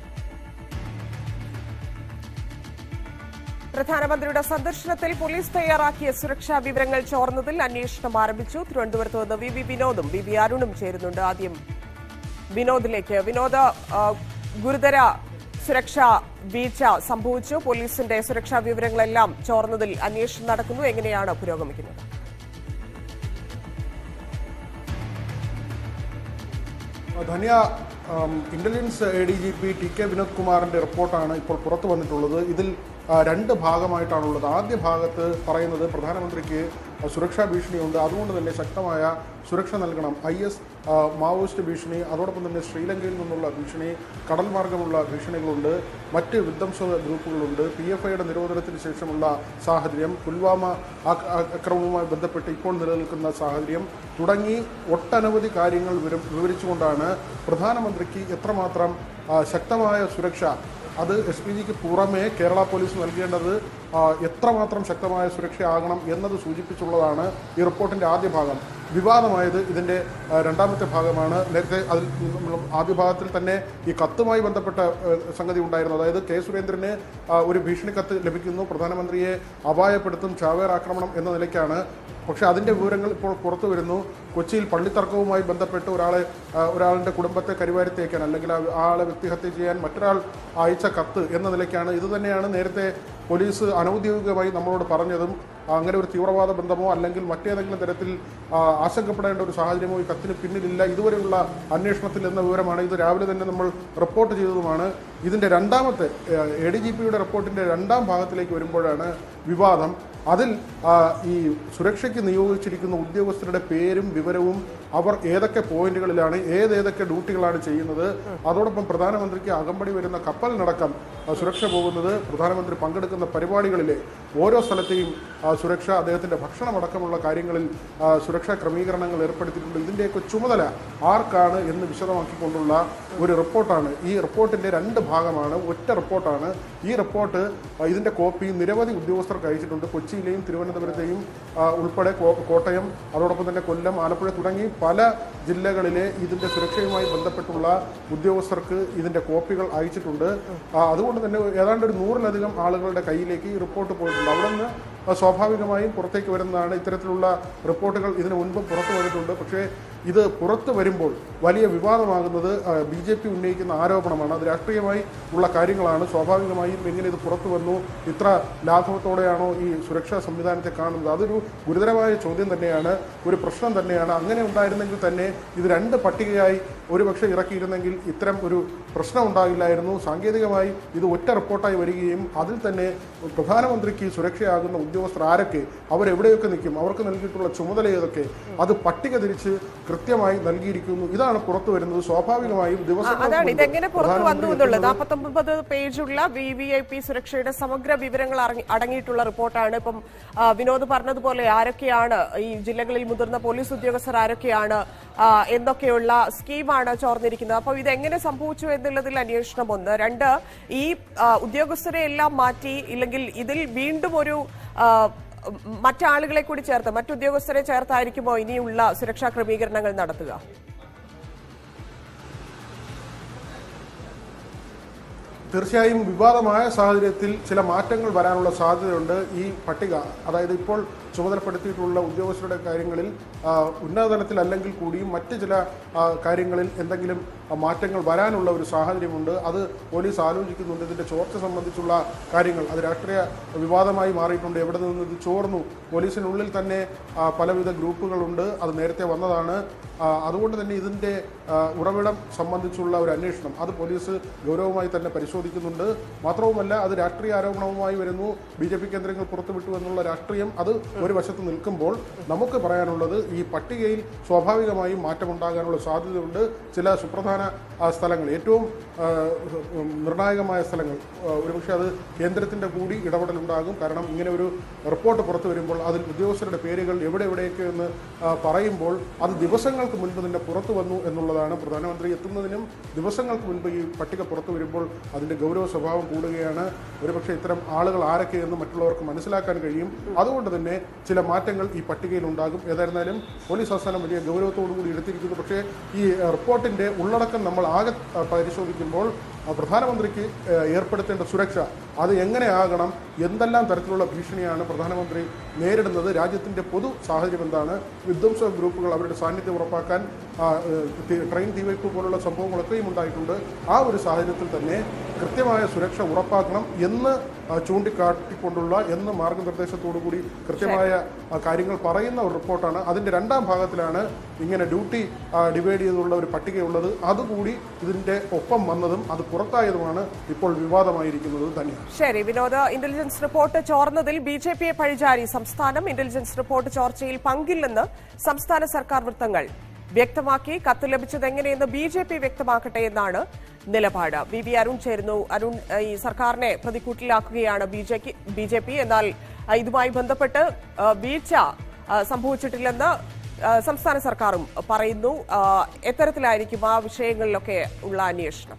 പ്രധാനമന്ത്രിയുടെ സന്ദർശനത്തിൽ പോലീസ് തയ്യാറാക്കിയ സുരക്ഷാ വിവരങ്ങൾ ചോർന്നതിൽ അന്വേഷണം ആരംഭിച്ചു തിരുവനന്തപുരത്ത് നിന്ന് വി വി വിനോദും വി വി അരുണും ചേരുന്നുണ്ട് ആദ്യം വിനോദിലേക്ക് വിനോദ ആ, ഗുരുതര സുരക്ഷാ വീഴ്ച സംഭവിച്ചു പോലീസിന്റെ സുരക്ഷാ വിവരങ്ങളെല്ലാം ചോർന്നതിൽ അന്വേഷണം നടക്കുന്നു എങ്ങനെയാണ് പുരോഗമിക്കുന്നത് ധന്യ ആം, intelligence A D G P T K Vinod കുമാറിന്റെ റിപ്പോർട്ടാണ് ഇപ്പോൾ പുറത്തു വന്നിട്ടുള്ളത് ഇതിൽ ആ, രണ്ട് ഭാഗമായിട്ടാണുള്ളത് ആദ്യ ഭാഗത്ത് പറയുന്നത് പ്രധാനമന്ത്രിക്ക് സുരക്ഷാ ഭീഷണിയുണ്ട് അതുകൊണ്ട് തന്നെ ശക്തമായ സുരക്ഷ നൽകണം ഐ എസ് മാവോയിസ്റ്റ് ഭീഷണി അതോടൊപ്പം തന്നെ ശ്രീലങ്കയിൽ നിന്നുള്ള ഭീഷണി കടൽ മാർഗമുള്ള ഭീഷണികളുണ്ട് മറ്റ് വിധ്വംസ ഗ്രൂപ്പുകളുണ്ട് പി എഫ് ഐയുടെ നിരോധനത്തിന് ശേഷമുള്ള സാഹചര്യം പുൽവാമ ആക്ര- ആക്രമണവുമായി ബന്ധപ്പെട്ട് ഇപ്പോൾ നിലനിൽക്കുന്ന സാഹചര്യം തുടങ്ങി ഒട്ടനവധി കാര്യങ്ങൾ വിവരം- വിവരിച്ചുകൊണ്ടാണ് പ്രധാനമന്ത്രിക്ക് എത്രമാത്രം ആ, ശക്തമായ സുരക്ഷ അത് എസ് പി ജിക്ക് പുറമെ കേരള പോലീസ് നൽകേണ്ടത് ആ, എത്രമാത്രം ശക്തമായ സുരക്ഷയാകണം എന്നത് സൂചിപ്പിച്ചുള്ളതാണ് ഈ റിപ്പോർട്ടിന്റെ ആദ്യ ഭാഗം വിവാദമായത് ഇതിന്റെ ആ, രണ്ടാമത്തെ ഭാഗമാണ് നേരത്തെ അതിൽ നമ്മൾ ആദ്യ ഭാഗത്തിൽ തന്നെ ഈ കത്തുമായി ബന്ധപ്പെട്ട ആ, സംഗതി ഉണ്ടായിരുന്നു അതായത് കെ സുരേന്ദ്രന് ആ, ഒരു ഭീഷണി കത്ത് ലഭിക്കുന്നു പ്രധാനമന്ത്രിയെ അപായപ്പെടുത്തും ചാവേർ ആക്രമണം എന്ന നിലയ്ക്കാണ് പക്ഷേ അതിന്റെ വിവരങ്ങൾ ഇപ്പോൾ പുറത്തു വരുന്നു കൊച്ചിയിൽ പള്ളിത്തർക്കവുമായി ബന്ധപ്പെട്ട് ഒരാളെ ആ, ഒരാളുടെ കുടുംബത്തെ കരിവാരിത്തേക്കാൻ അല്ലെങ്കിൽ ആ ആ ആളെ വ്യക്തിഹത്യ ചെയ്യാൻ മറ്റൊരാൾ അയച്ച കത്ത് എന്ന നിലയ്ക്കാണ് ഇത് തന്നെയാണ് നേരത്തെ പോലീസ് അനൌദ്യോഗികമായി നമ്മളോട് പറഞ്ഞതും അങ്ങനെ ഒരു തീവ്രവാദ ബന്ധമോ അല്ലെങ്കിൽ മറ്റേതെങ്കിലും തരത്തിൽ ആ, ആശങ്കപ്പെടേണ്ട ഒരു സാഹചര്യമോ ഈ കത്തിന് പിന്നിലില്ല ഇതുവരെയുള്ള അന്വേഷണത്തിൽ എന്ന വിവരമാണ് ഇത് രാവിലെ തന്നെ നമ്മൾ റിപ്പോർട്ട് ചെയ്തതുമാണ് ഇതിന്റെ രണ്ടാമത്തെ എ ഡി ജി പിയുടെ റിപ്പോർട്ടിന്റെ രണ്ടാം ഭാഗത്തിലേക്ക് വരുമ്പോഴാണ് വിവാദം അതിൽ ആ, ഈ സുരക്ഷയ്ക്ക് നിയോഗിച്ചിരിക്കുന്ന ഉദ്യോഗസ്ഥരുടെ പേരും വിവരവും അവർ ഏതൊക്കെ പോയിന്റുകളിലാണ് ഏതേതൊക്കെ ഡ്യൂട്ടികളാണ് ചെയ്യുന്നത് അതോടൊപ്പം പ്രധാനമന്ത്രിക്ക് അകമ്പടി വരുന്ന കപ്പലിനടക്കം ആ, സുരക്ഷ പോകുന്നത് പ്രധാനമന്ത്രി പങ്കെടുക്കുന്ന പരിപാടികളിലെ ഓരോ സ്ഥലത്തെയും ആ, സുരക്ഷ അദ്ദേഹത്തിന്റെ ഭക്ഷണമടക്കമുള്ള കാര്യങ്ങളിൽ ആ, സുരക്ഷാ ക്രമീകരണങ്ങൾ ഏർപ്പെടുത്തിയിട്ടുണ്ട് ഇതിന്റെയൊക്കെ ചുമതല ആർക്കാണ് എന്ന് വിശദമാക്കിക്കൊണ്ടുള്ള ഒരു റിപ്പോർട്ടാണ് ഈ റിപ്പോർട്ടിന്റെ രണ്ട് ഭാഗമാണ് ഒറ്റ റിപ്പോർട്ടാണ് ഈ റിപ്പോർട്ട് ആ, ഇതിന്റെ കോപ്പി നിരവധി ഉദ്യോഗസ്ഥർക്ക് അയച്ചിട്ടുണ്ട് കൊച്ചിയിലെയും തിരുവനന്തപുരത്തെയും ആ, ഉൾപ്പെടെ കോ- കോട്ടയം അതോടൊപ്പം തന്നെ കൊല്ലം ആലപ്പുഴ തുടങ്ങി പല ജില്ലകളിലെ ഇതിന്റെ സുരക്ഷയുമായി ബന്ധപ്പെട്ടുള്ള ഉദ്യോഗസ്ഥർക്ക് ഇതിന്റെ കോപ്പികൾ അയച്ചിട്ടുണ്ട് ആ, അതുകൊണ്ട് തന്നെ ഏതാണ്ട് ഒരു നൂറിലധികം ആളുകളുടെ കയ്യിലേക്ക് ഈ റിപ്പോർട്ട് പോയിട്ടുണ്ട് അവിടെ നിന്ന് ആ, സ്വാഭാവികമായും പുറത്തേക്ക് വരുന്നതാണ് ഇത്തരത്തിലുള്ള റിപ്പോർട്ടുകൾ ഇതിനു മുൻപ് പുറത്തു വന്നിട്ടുണ്ട് പക്ഷേ ഇത് പുറത്തു വരുമ്പോൾ വലിയ വിവാദമാകുന്നത് ബി ജെ പി ഉന്നയിക്കുന്ന ആരോപണമാണ് അത് രാഷ്ട്രീയമായി ഉള്ള കാര്യങ്ങളാണ് സ്വാഭാവികമായും എങ്ങനെ ഇത് പുറത്തു വന്നു ഇത്ര ലാഘവത്തോടെയാണോ ഈ സുരക്ഷാ സംവിധാനത്തെ കാണുന്നത് അതൊരു ഗുരുതരമായ ചോദ്യം തന്നെയാണ് ഒരു പ്രശ്നം തന്നെയാണ് അങ്ങനെ ഉണ്ടായിരുന്നെങ്കിൽ തന്നെ ഇത് രണ്ട് പട്ടികയായി ഒരുപക്ഷെ ഇറക്കിയിരുന്നെങ്കിൽ ഇത്തരം ഒരു പ്രശ്നം ഉണ്ടാകില്ലായിരുന്നു സാങ്കേതികമായി ഇത് ഒറ്റ റിപ്പോർട്ടായി വരികയും അതിൽ തന്നെ പ്രധാനമന്ത്രിക്ക് സുരക്ഷയാകുന്ന ഉദ്യോഗസ്ഥർ ആരൊക്കെ അവരെവിടെയൊക്കെ നിൽക്കും അവർക്ക് നൽകിയിട്ടുള്ള ചുമതല ഏതൊക്കെ അത് പട്ടിക തിരിച്ച് കൃത്യമായി നൽകിയിരിക്കുന്നു ഇതാണ് പുറത്തു വരുന്നത് സ്വാഭാവികമായും ആ, ദിവസം അതാണ് ഇതെങ്ങനെ പുറത്തു വന്നു എന്നുള്ളത് നാൽപ്പത്തൊമ്പത് പേജുള്ള വി വി ഐ പി സുരക്ഷയുടെ സമഗ്ര വിവരങ്ങൾ അടങ്ങി- അടങ്ങിയിട്ടുള്ള റിപ്പോർട്ടാണ് ഇപ്പം ആ, വിനോദ് പറഞ്ഞതുപോലെ ആരൊക്കെയാണ് ഈ ജില്ലകളിൽ മുതിർന്ന പോലീസ് ഉദ്യോഗസ്ഥർ ആരൊക്കെയാണ് ആ, എന്നൊക്കെയുള്ള സ്കീമാണ് ചോർന്നിരിക്കുന്നത് അപ്പോൾ ഇതെങ്ങനെ സംഭവിച്ചു എന്നുള്ളതിൽ അന്വേഷണം ഒന്ന് രണ്ട് ഈ ആ, ഉദ്യോഗസ്ഥരെ എല്ലാം മാറ്റി ഇല്ലെങ്കിൽ ഇതിൽ വീണ്ടും ഒരു ആ, മറ്റാളുകളെ കൂടി ചേർത്ത് മറ്റുദ്യോഗസ്ഥരെ ചേർത്തായിരിക്കുമോ ഇനിയുള്ള സുരക്ഷാ ക്രമീകരണങ്ങൾ നടത്തുക തീർച്ചയായും വിവാദമായ സാഹചര്യത്തിൽ ചില മാറ്റങ്ങൾ വരാനുള്ള സാധ്യതയുണ്ട് ഈ പട്ടിക അതായത് ഇപ്പോൾ ചുമതലപ്പെടുത്തിയിട്ടുള്ള ഉദ്യോഗസ്ഥരുടെ കാര്യങ്ങളിൽ ആ, ഉന്നതതലത്തിൽ അല്ലെങ്കിൽ കൂടിയും മറ്റ് ചില ആ, കാര്യങ്ങളിൽ എന്തെങ്കിലും ആ, മാറ്റങ്ങൾ വരാനുള്ള ഒരു സാഹചര്യമുണ്ട് അത് പോലീസ് ആലോചിക്കുന്നുണ്ട് ഇതിന്റെ ചോർച്ച സംബന്ധിച്ചുള്ള കാര്യങ്ങൾ അത് രാഷ്ട്രീയ വിവാദമായി മാറിയിട്ടുണ്ട് എവിടെ നിന്ന് ഇത് ചോർന്നു പോലീസിനുള്ളിൽ തന്നെ ആ, പലവിധ ഗ്രൂപ്പുകളുണ്ട് അത് നേരത്തെ വന്നതാണ് ആ, അതുകൊണ്ട് തന്നെ ഇതിന്റെ ആ, ഉറവിടം സംബന്ധിച്ചുള്ള ഒരു അന്വേഷണം അത് പോലീസ് ഗൗരവമായി തന്നെ പരിശോധിക്കുന്നുണ്ട് മാത്രവുമല്ല അത് രാഷ്ട്രീയ ആരോപണവുമായി വരുന്നു ബി ജെ പി കേന്ദ്രങ്ങൾ പുറത്തുവിട്ടു എന്നുള്ള രാഷ്ട്രീയം അത് ഒരു വശത്ത് നിൽക്കുമ്പോൾ നമുക്ക് പറയാനുള്ളത് ഈ പട്ടികയിൽ സ്വാഭാവികമായും മാറ്റമുണ്ടാകാനുള്ള സാധ്യതയുണ്ട് ചില സുപ്രധാന ആ, സ്ഥലങ്ങൾ ഏറ്റവും ആ, ഉം, നിർണായകമായ സ്ഥലങ്ങൾ ആ, ഒരുപക്ഷെ അത് കേന്ദ്രത്തിന്റെ കൂടി ഇടപെടലുണ്ടാകും കാരണം ഇങ്ങനെ ഒരു റിപ്പോർട്ട് പുറത്തു വരുമ്പോൾ അതിൽ ഉദ്യോഗസ്ഥരുടെ പേരുകൾ എവിടെ എവിടെയൊക്കെ എന്ന് ആ, പറയുമ്പോൾ അത് ദിവസങ്ങൾക്ക് മുൻപ് തന്നെ പുറത്തു വന്നു എന്നുള്ളതാണ് പ്രധാനമന്ത്രി എത്തുന്നതിനും ദിവസങ്ങൾക്ക് മുൻപ് ഈ പട്ടിക പുറത്തു വരുമ്പോൾ അതിന്റെ ഗൗരവ സ്വഭാവം കൂടുകയാണ് ഒരുപക്ഷെ ഇത്തരം ആളുകൾ ആരൊക്കെയെന്ന് മറ്റുള്ളവർക്ക് മനസ്സിലാക്കാൻ കഴിയും അതുകൊണ്ട് തന്നെ ചില മാറ്റങ്ങൾ ഈ പട്ടികയിൽ ഉണ്ടാകും ഏതായിരുന്നാലും പോലീസ് ആസ്ഥാനം വലിയ ഗൗരവത്തോടു കൂടി എടുത്തിരിക്കുന്നു പക്ഷേ ഈ ആ, റിപ്പോർട്ടിന്റെ ഉള്ളടക്കം നമ്മൾ ആകെ ആ, പരിശോധിക്കുമ്പോൾ ആ, പ്രധാനമന്ത്രിക്ക് ആ, ഏർപ്പെടുത്തേണ്ട സുരക്ഷ അത് എങ്ങനെയാകണം എന്തെല്ലാം തരത്തിലുള്ള ഭീഷണിയാണ് പ്രധാനമന്ത്രി നേരിടുന്നത് രാജ്യത്തിന്റെ പൊതു സാഹചര്യം എന്താണ് വിധ്വംസ ഗ്രൂപ്പുകൾ അവരുടെ സാന്നിധ്യം ഉറപ്പാക്കാൻ ആ, ഏഹ്, തി- ട്രെയിൻ തീവയ്പ് പോലുള്ള സംഭവങ്ങളൊക്കെയും ഉണ്ടായിട്ടുണ്ട് ആ ഒരു സാഹചര്യത്തിൽ തന്നെ കൃത്യമായ സുരക്ഷ ഉറപ്പാക്കണം എന്ന് ആ, ചൂണ്ടിക്കാട്ടിക്കൊണ്ടുള്ള എന്ന് മാർഗനിർദ്ദേശത്തോടു കൂടി കൃത്യമായ ആ, കാര്യങ്ങൾ പറയുന്ന ഒരു റിപ്പോർട്ടാണ് അതിന്റെ രണ്ടാം ഭാഗത്തിലാണ് ഇങ്ങനെ ഡ്യൂട്ടി ഡിവൈഡ് ചെയ്തുള്ള ഒരു പട്ടികയുള്ളത് അതുകൂടി ഇതിന്റെ ഒപ്പം വന്നതും അത് പുറത്തായതുമാണ് ഇപ്പോൾ വിവാദമായിരിക്കുന്നത് തന്നെയാണ് ശരി വിനോദ് ഇന്റലിജൻസ് റിപ്പോർട്ട് ചോർന്നതിൽ ബി ജെ പിയെ പഴിചാരി സംസ്ഥാനം ഇന്റലിജൻസ് റിപ്പോർട്ട് ചോർച്ചയിൽ പങ്കില്ലെന്ന് സംസ്ഥാന സർക്കാർ വൃത്തങ്ങൾ വ്യക്തമാക്കി കത്ത് ലഭിച്ചത് എങ്ങനെയെന്ന് ബി ജെ പി വ്യക്തമാക്കട്ടെ എന്നാണ് നിലപാട് ബി വി അരുൺ ചേരുന്നു അരുൺ ഏഹ്, ഈ സർക്കാരിനെ പ്രതിക്കൂട്ടിലാക്കുകയാണ് ബി ജെ പി എന്നാൽ ഏഹ്, ഇതുമായി ബന്ധപ്പെട്ട് ഏഹ്, വീഴ്ച ഏഹ്, സംഭവിച്ചിട്ടില്ലെന്ന് ഏഹ്, സംസ്ഥാന സർക്കാരും പറയുന്നു ഏഹ്, എത്തരത്തിലായിരിക്കും ആ വിഷയങ്ങളിലൊക്കെ ഉള്ള അന്വേഷണം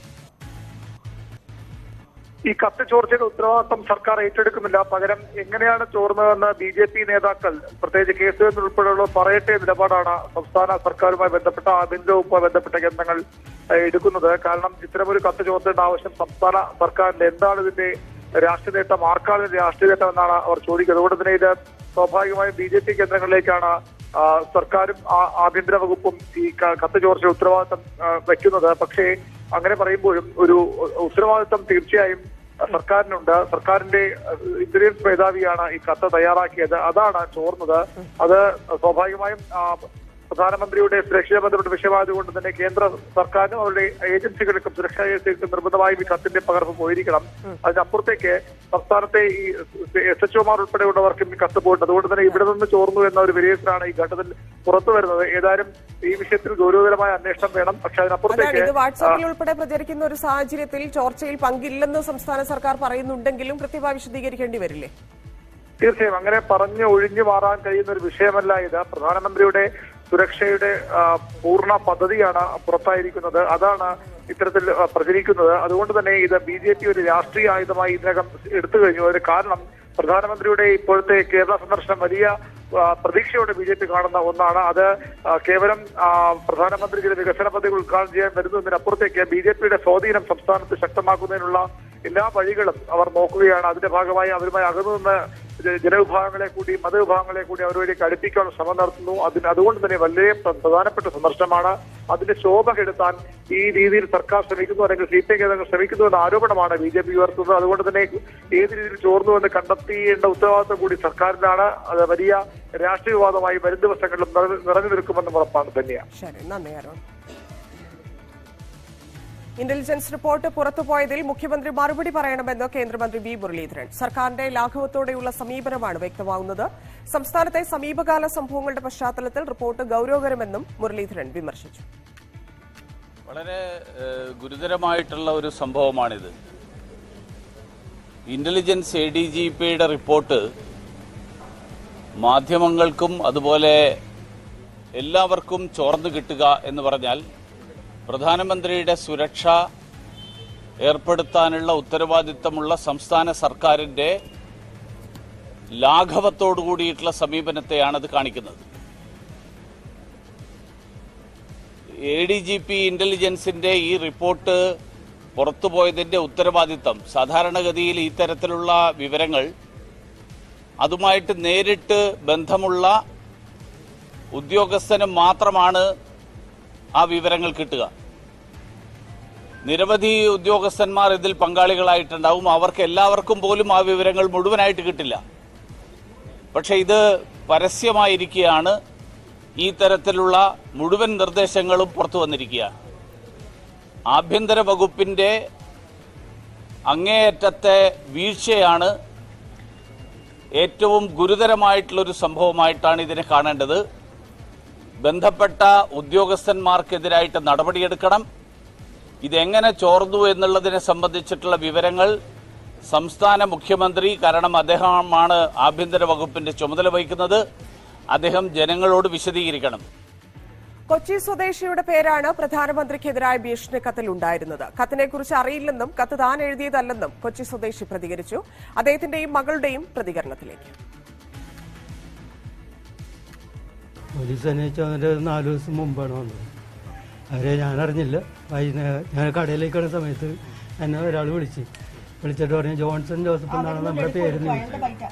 ഈ കത്ത് ചോർച്ചയുടെ ഉത്തരവാദിത്വം സർക്കാർ ഏറ്റെടുക്കുന്നില്ല പകരം എങ്ങനെയാണ് ചോർന്നതെന്ന് ബി ജെ പി നേതാക്കൾ പ്രത്യേകിച്ച് കെ സുരേന്ദ്രൻ ഉൾപ്പെടെയുള്ള പറയട്ടെ നിലപാടാണ് സംസ്ഥാന സർക്കാരുമായി ബന്ധപ്പെട്ട ആഭ്യന്തര വകുപ്പുമായി ബന്ധപ്പെട്ട കേന്ദ്രങ്ങൾ ഏഹ്, എടുക്കുന്നത് കാരണം ഇത്തരമൊരു കത്ത് ചോർത്തേണ്ട ആവശ്യം സംസ്ഥാന സർക്കാരിന്റെ എന്താണ് ഇതിന്റെ രാഷ്ട്രീയ നേട്ടം ആർക്കാണ് ഇതിന്റെ രാഷ്ട്രീയ നേട്ടം എന്നാണ് അവർ ചോദിക്കുന്നത് അതുകൊണ്ട് തന്നെ ഇത് സ്വാഭാവികമായും ബി ജെ പി കേന്ദ്രങ്ങളിലേക്കാണ് ആ, സർക്കാരും ആ- ആഭ്യന്തര വകുപ്പും ഈ ക- കത്ത് ചോർച്ച ഉത്തരവാദിത്തം ആ, വയ്ക്കുന്നത് പക്ഷേ അങ്ങനെ പറയുമ്പോഴും ഒരു ഉത്തരവാദിത്തം തീർച്ചയായും സർക്കാരിനുണ്ട് സർക്കാരിന്റെ ഇന്റലിജൻസ് മേധാവിയാണ് ഈ കത്ത് തയ്യാറാക്കിയത് അതാണ് ചോർന്നത് അത് സ്വാഭാവികമായും ആ, പ്രധാനമന്ത്രിയുടെ സുരക്ഷയെ ബന്ധപ്പെട്ട വിഷയമായതുകൊണ്ട് തന്നെ കേന്ദ്ര സർക്കാരിനും അവരുടെ ഏജൻസികൾക്കും സുരക്ഷാ ഏജൻസികൾക്കും നിർബന്ധമായും ഈ കത്തിന്റെ പകർപ്പ് പോയിരിക്കണം അതിനപ്പുറത്തേക്ക് സംസ്ഥാനത്തെ ഈ എസ് എച്ച് ഒമാർ ഉൾപ്പെടെയുള്ളവർക്കും ഈ കത്ത് പോയിട്ടുണ്ട് അതുകൊണ്ട് തന്നെ ഇവിടെ നിന്ന് ചോർന്നു എന്ന ഒരു വിലയിരുത്തലാണ് ഈ ഘട്ടത്തിൽ പുറത്തു വരുന്നത് ഏതായാലും ഈ വിഷയത്തിൽ ഗൗരവതരമായ അന്വേഷണം വേണം പക്ഷെ അതാണ് അതിനപ്പുറത്തേക്ക് ഇത് വാട്സാപ്പിൽ ഉൾപ്പെടെ പ്രചരിക്കുന്ന ഒരു സാഹചര്യത്തിൽ ചോർച്ചയിൽ പങ്കില്ലെന്ന് സംസ്ഥാന സർക്കാർ പറയുന്നുണ്ടെങ്കിലും കൃത്യമായി വിശദീകരിക്കേണ്ടി വരില്ലേ തീർച്ചയായും അങ്ങനെ പറഞ്ഞു ഒഴിഞ്ഞു മാറാൻ കഴിയുന്ന ഒരു വിഷയമല്ല ഇത് പ്രധാനമന്ത്രിയുടെ സുരക്ഷയുടെ ആ, പൂർണ്ണ പദ്ധതിയാണ് പുറത്തായിരിക്കുന്നത് അതാണ് ഇത്തരത്തിൽ ആ, പ്രചരിക്കുന്നത് അതുകൊണ്ട് തന്നെ ഇത് ബി ജെ പി ഒരു രാഷ്ട്രീയ ആയുധമായി ഇതിനകം എടുത്തു കഴിഞ്ഞു അതിന് കാരണം പ്രധാനമന്ത്രിയുടെ ഇപ്പോഴത്തെ കേരള സന്ദർശനം വലിയ ആ, പ്രതീക്ഷയോടെ ബി ജെ പി കാണുന്ന ഒന്നാണ് അത് ആ, കേവലം ആ, പ്രധാനമന്ത്രി ചില വികസന പദ്ധതികൾ ഉദ്ഘാടനം ചെയ്യാൻ വരുന്നതിനപ്പുറത്തേക്ക് ബി ജെ പിയുടെ സ്വാധീനം സംസ്ഥാനത്ത് ശക്തമാക്കുന്നതിനുള്ള എല്ലാ വഴികളും അവർ നോക്കുകയാണ് അതിന്റെ ഭാഗമായി അവരുമായി അകന്നു നിന്ന് ജ- ജനവിഭാഗങ്ങളെ കൂടി മതവിഭാഗങ്ങളെ കൂടി അവരുമായിട്ട് അടുപ്പിക്കാനുള്ള ശ്രമം നടത്തുന്നു അതിന് അതുകൊണ്ട് തന്നെ വളരെ പ്ര- പ്രധാനപ്പെട്ട സന്ദർശനമാണ് അതിന്റെ ശോഭ കെടുത്താൻ ഈ രീതിയിൽ സർക്കാർ ശ്രമിക്കുന്നു അല്ലെങ്കിൽ സി പി ഐ കേന്ദ്രങ്ങൾ ശ്രമിക്കുന്നു എന്ന ആരോപണമാണ് ബി ജെ പി ഉയർത്തുന്നത് അതുകൊണ്ട് തന്നെ ഏത് രീതിയിൽ ചോർന്നു എന്ന് കണ്ടെത്തേണ്ട ഉത്തരവാദിത്വം കൂടി സർക്കാരിനാണ് അത് വലിയ രാഷ്ട്രീയവാദമായി വരും ദിവസങ്ങളിലും നിറ- നിറഞ്ഞു നിൽക്കുമെന്നും ഉറപ്പാണ് തന്നെയാണ് ശരി നന്ദി അരുൺ ഇന്റലിജൻസ് റിപ്പോർട്ട് പുറത്തുപോയതിൽ മുഖ്യമന്ത്രി മറുപടി പറയണമെന്ന് കേന്ദ്രമന്ത്രി വി മുരളീധരൻ സർക്കാരിന്റെ ലാഘവത്തോടെയുള്ള സമീപനമാണ് വ്യക്തമാകുന്നത് സംസ്ഥാനത്തെ സമീപകാല സംഭവങ്ങളുടെ പശ്ചാത്തലത്തിൽ റിപ്പോർട്ട് ഗൌരവകരമെന്നും മുരളീധരൻ വിമർശിച്ചു വളരെ ഏഹ്, ഗുരുതരമായിട്ടുള്ള ഒരു സംഭവമാണിത് ഇന്റലിജൻസ് എ ഡി ജി പിയുടെ റിപ്പോർട്ട് മാധ്യമങ്ങൾക്കും അതുപോലെ എല്ലാവർക്കും ചോർന്നു കിട്ടുക എന്ന് പറഞ്ഞാൽ പ്രധാനമന്ത്രിയുടെ സുരക്ഷ ഏർപ്പെടുത്താനുള്ള ഉത്തരവാദിത്തമുള്ള സംസ്ഥാന സർക്കാരിന്റെ ലാഘവത്തോടു കൂടിയിട്ടുള്ള സമീപനത്തെയാണ് അത് കാണിക്കുന്നത് എ ഡി ജി പി ഇന്റലിജൻസിന്റെ ഈ റിപ്പോർട്ട് പുറത്തുപോയതിന്റെ ഉത്തരവാദിത്തം സാധാരണഗതിയിൽ ഇത്തരത്തിലുള്ള വിവരങ്ങൾ അതുമായിട്ട് നേരിട്ട് ബന്ധമുള്ള ഉദ്യോഗസ്ഥന് മാത്രമാണ് ആ വിവരങ്ങൾ കിട്ടുക നിരവധി ഉദ്യോഗസ്ഥന്മാർ ഇതിൽ പങ്കാളികളായിട്ടുണ്ടാവും അവർക്ക് എല്ലാവർക്കും പോലും ആ വിവരങ്ങൾ മുഴുവനായിട്ട് കിട്ടില്ല പക്ഷെ ഇത് പരസ്യമായിരിക്കുകയാണ് ഈ തരത്തിലുള്ള മുഴുവൻ നിർദ്ദേശങ്ങളും പുറത്തു വന്നിരിക്കുകയാണ് ആഭ്യന്തര വകുപ്പിന്റെ അങ്ങേയറ്റത്തെ വീഴ്ചയാണ് ഏറ്റവും ഗുരുതരമായിട്ടുള്ളൊരു സംഭവമായിട്ടാണ് ഇതിനെ കാണേണ്ടത് ബന്ധപ്പെട്ട ഉദ്യോഗസ്ഥന്മാർക്കെതിരായിട്ട് നടപടിയെടുക്കണം ഇതെങ്ങനെ ചോർന്നു എന്നുള്ളതിനെ സംബന്ധിച്ചിട്ടുള്ള വിവരങ്ങൾ സംസ്ഥാന മുഖ്യമന്ത്രി കാരണം അദ്ദേഹമാണ് ആഭ്യന്തര വകുപ്പിന്റെ ചുമതല വഹിക്കുന്നത് അദ്ദേഹം ജനങ്ങളോട് വിശദീകരിക്കണം കൊച്ചി സ്വദേശിയുടെ പേരാണ് പ്രധാനമന്ത്രിക്കെതിരായ ഭീഷണി കത്തിൽ ഉണ്ടായിരുന്നത് കത്തിനെക്കുറിച്ച് അറിയില്ലെന്നും കത്ത് താൻ എഴുതിയതല്ലെന്നും കൊച്ചി സ്വദേശി പ്രതികരിച്ചു അദ്ദേഹത്തിന്റെയും മകളുടെയും പ്രതികരണത്തിലേക്ക് പോലീസ് അന്വേഷിച്ച് വന്നിട്ട് നാല് ദിവസം മുമ്പാണ് വന്നത് അവരെ ഞാൻ അറിഞ്ഞില്ല വൈകുന്നേരം ഞാൻ കടയിലേക്കാണ് സമയത്ത് എന്നെ ഒരാൾ വിളിച്ച് വിളിച്ചിട്ട് പറഞ്ഞു ജോൺസൺ ജോസഫ് എന്നാണ് നമ്മുടെ പേര് ചോദിച്ചു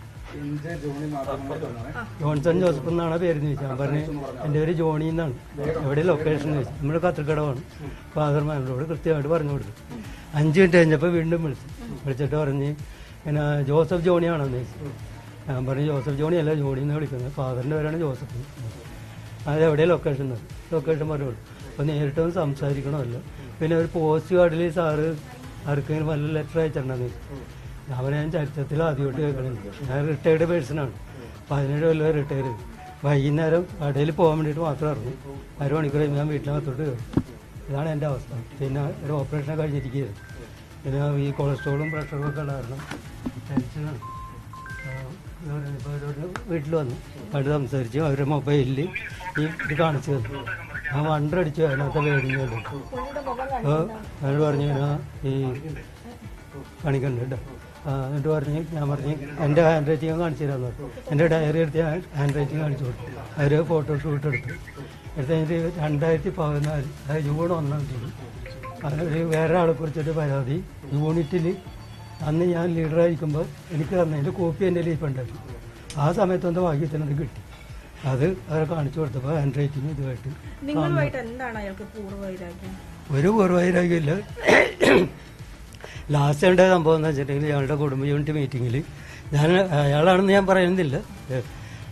ജോൺസൺ ജോസഫ് എന്നാണ് പേര് ചോദിച്ചത് ഞാൻ പറഞ്ഞു എൻ്റെ പേര് ജോണി എന്നാണ് എവിടെ ലൊക്കേഷൻ ചോദിച്ചു നമ്മൾ കത്തിക്കടവാണ് ഫാദർ മാനോട് കൃത്യമായിട്ട് പറഞ്ഞു കൊടുത്തു അഞ്ച് മിനിറ്റ് കഴിഞ്ഞപ്പോൾ വീണ്ടും വിളിച്ചു വിളിച്ചിട്ട് പറഞ്ഞ് പിന്നെ ജോസഫ് ജോണിയാണെന്ന് ചോദിച്ചു ഞാൻ പറഞ്ഞു ജോസഫ് ജോണി അല്ല ജോണി എന്ന് വിളിക്കുന്നത് ഫാദറിൻ്റെ പേരാണ് ജോസഫ് അത് എവിടെ ലൊക്കേഷൻ ലൊക്കേഷൻ പറഞ്ഞു കൊടുത്തു അപ്പോൾ നേരിട്ടൊന്ന് സംസാരിക്കണമല്ലോ പിന്നെ ഒരു പോസ്റ്റ് കാർഡിൽ സാറ് ആർക്കെങ്കിലും വല്ല ലെറ്റർ അയച്ചിട്ടുണ്ടെന്ന് ചോദിച്ചു ഞാൻ പറഞ്ഞു, ഞാൻ ചരിത്രത്തിൽ ആദ്യമായിട്ട് കേൾക്കണത് ഞാൻ റിട്ടയർഡ് പേഴ്സണാണ് പതിനേഴ് കൊല്ലം റിട്ടയർ ചെയ്തു വൈകുന്നേരം കടയിൽ പോകാൻ വേണ്ടിയിട്ട് മാത്രം ഇറങ്ങി അര മണിക്കൂർ കഴിയുമ്പോൾ ഞാൻ വീട്ടിനകത്തോട്ട് കയറും ഇതാണ് എൻ്റെ അവസ്ഥ പിന്നെ ഒരു ഓപ്പറേഷൻ കഴിഞ്ഞിരിക്കുകയായിരുന്നു പിന്നെ ഈ കൊളസ്ട്രോളും പ്രഷറും ഒക്കെ ഉള്ള കാരണം ടെൻഷനാണ് ഇപ്പോൾ അവരോട് വീട്ടിൽ വന്നു കണ്ട് സംസാരിച്ചു അവരുടെ മൊബൈലിൽ ഈ ഇത് കാണിച്ചു തന്നു ഞാൻ വണ്ടർ അടിച്ചു അതിനകത്ത് വേടിഞ്ഞു കണ്ടു അപ്പോൾ അയാൾ പറഞ്ഞു ഞാൻ ഈ കാണിക്കണ്ട കേട്ടോ ആ, എന്നിട്ട് പറഞ്ഞ് ഞാൻ പറഞ്ഞു എൻ്റെ ഹാൻഡ് റൈറ്റിംഗ് കാണിച്ചു തരാമെന്ന് പറഞ്ഞു എൻ്റെ ഡയറി എടുത്ത് ഞാൻ ഹാൻഡ് റൈറ്റിംഗ് കാണിച്ചു കൊടുത്തു അവർ ഫോട്ടോഷൂട്ട് എടുത്തു എടുത്ത് കഴിഞ്ഞിട്ട് രണ്ടായിരത്തി പതിനാല് അതായത് ജൂൺ ഒന്നാം തീയതി അതൊരു വേറെ ആളെ കുറിച്ചൊരു പരാതി യൂണിറ്റിൽ അന്ന് ഞാൻ ലീഡറായിരിക്കുമ്പോൾ എനിക്ക് തന്നതിൻ്റെ കോപ്പി എൻ്റെ ലീഫുണ്ടായിരുന്നു ആ സമയത്തൊന്ന് ഭാഗ്യത്തിനത് കിട്ടി അത് അവരെ കാണിച്ചു കൊടുത്തപ്പോൾ ഹാൻഡ് റൈറ്റിംഗ് ഇതുമായിട്ട് നിങ്ങളുമായിട്ട് എന്താണ് അയാൾക്ക് പൂർവ്വവൈരാഗ്യം ഒരു പൂർവ്വവൈരാഗ്യമില്ല ലാസ്റ്റ് ഉണ്ടായ സംഭവം എന്ന് വെച്ചിട്ടുണ്ടെങ്കിൽ ഞങ്ങളുടെ കുടുംബ യൂണിറ്റ് മീറ്റിങ്ങിൽ ഞാൻ അയാളാണെന്ന് ഞാൻ പറയുന്നില്ല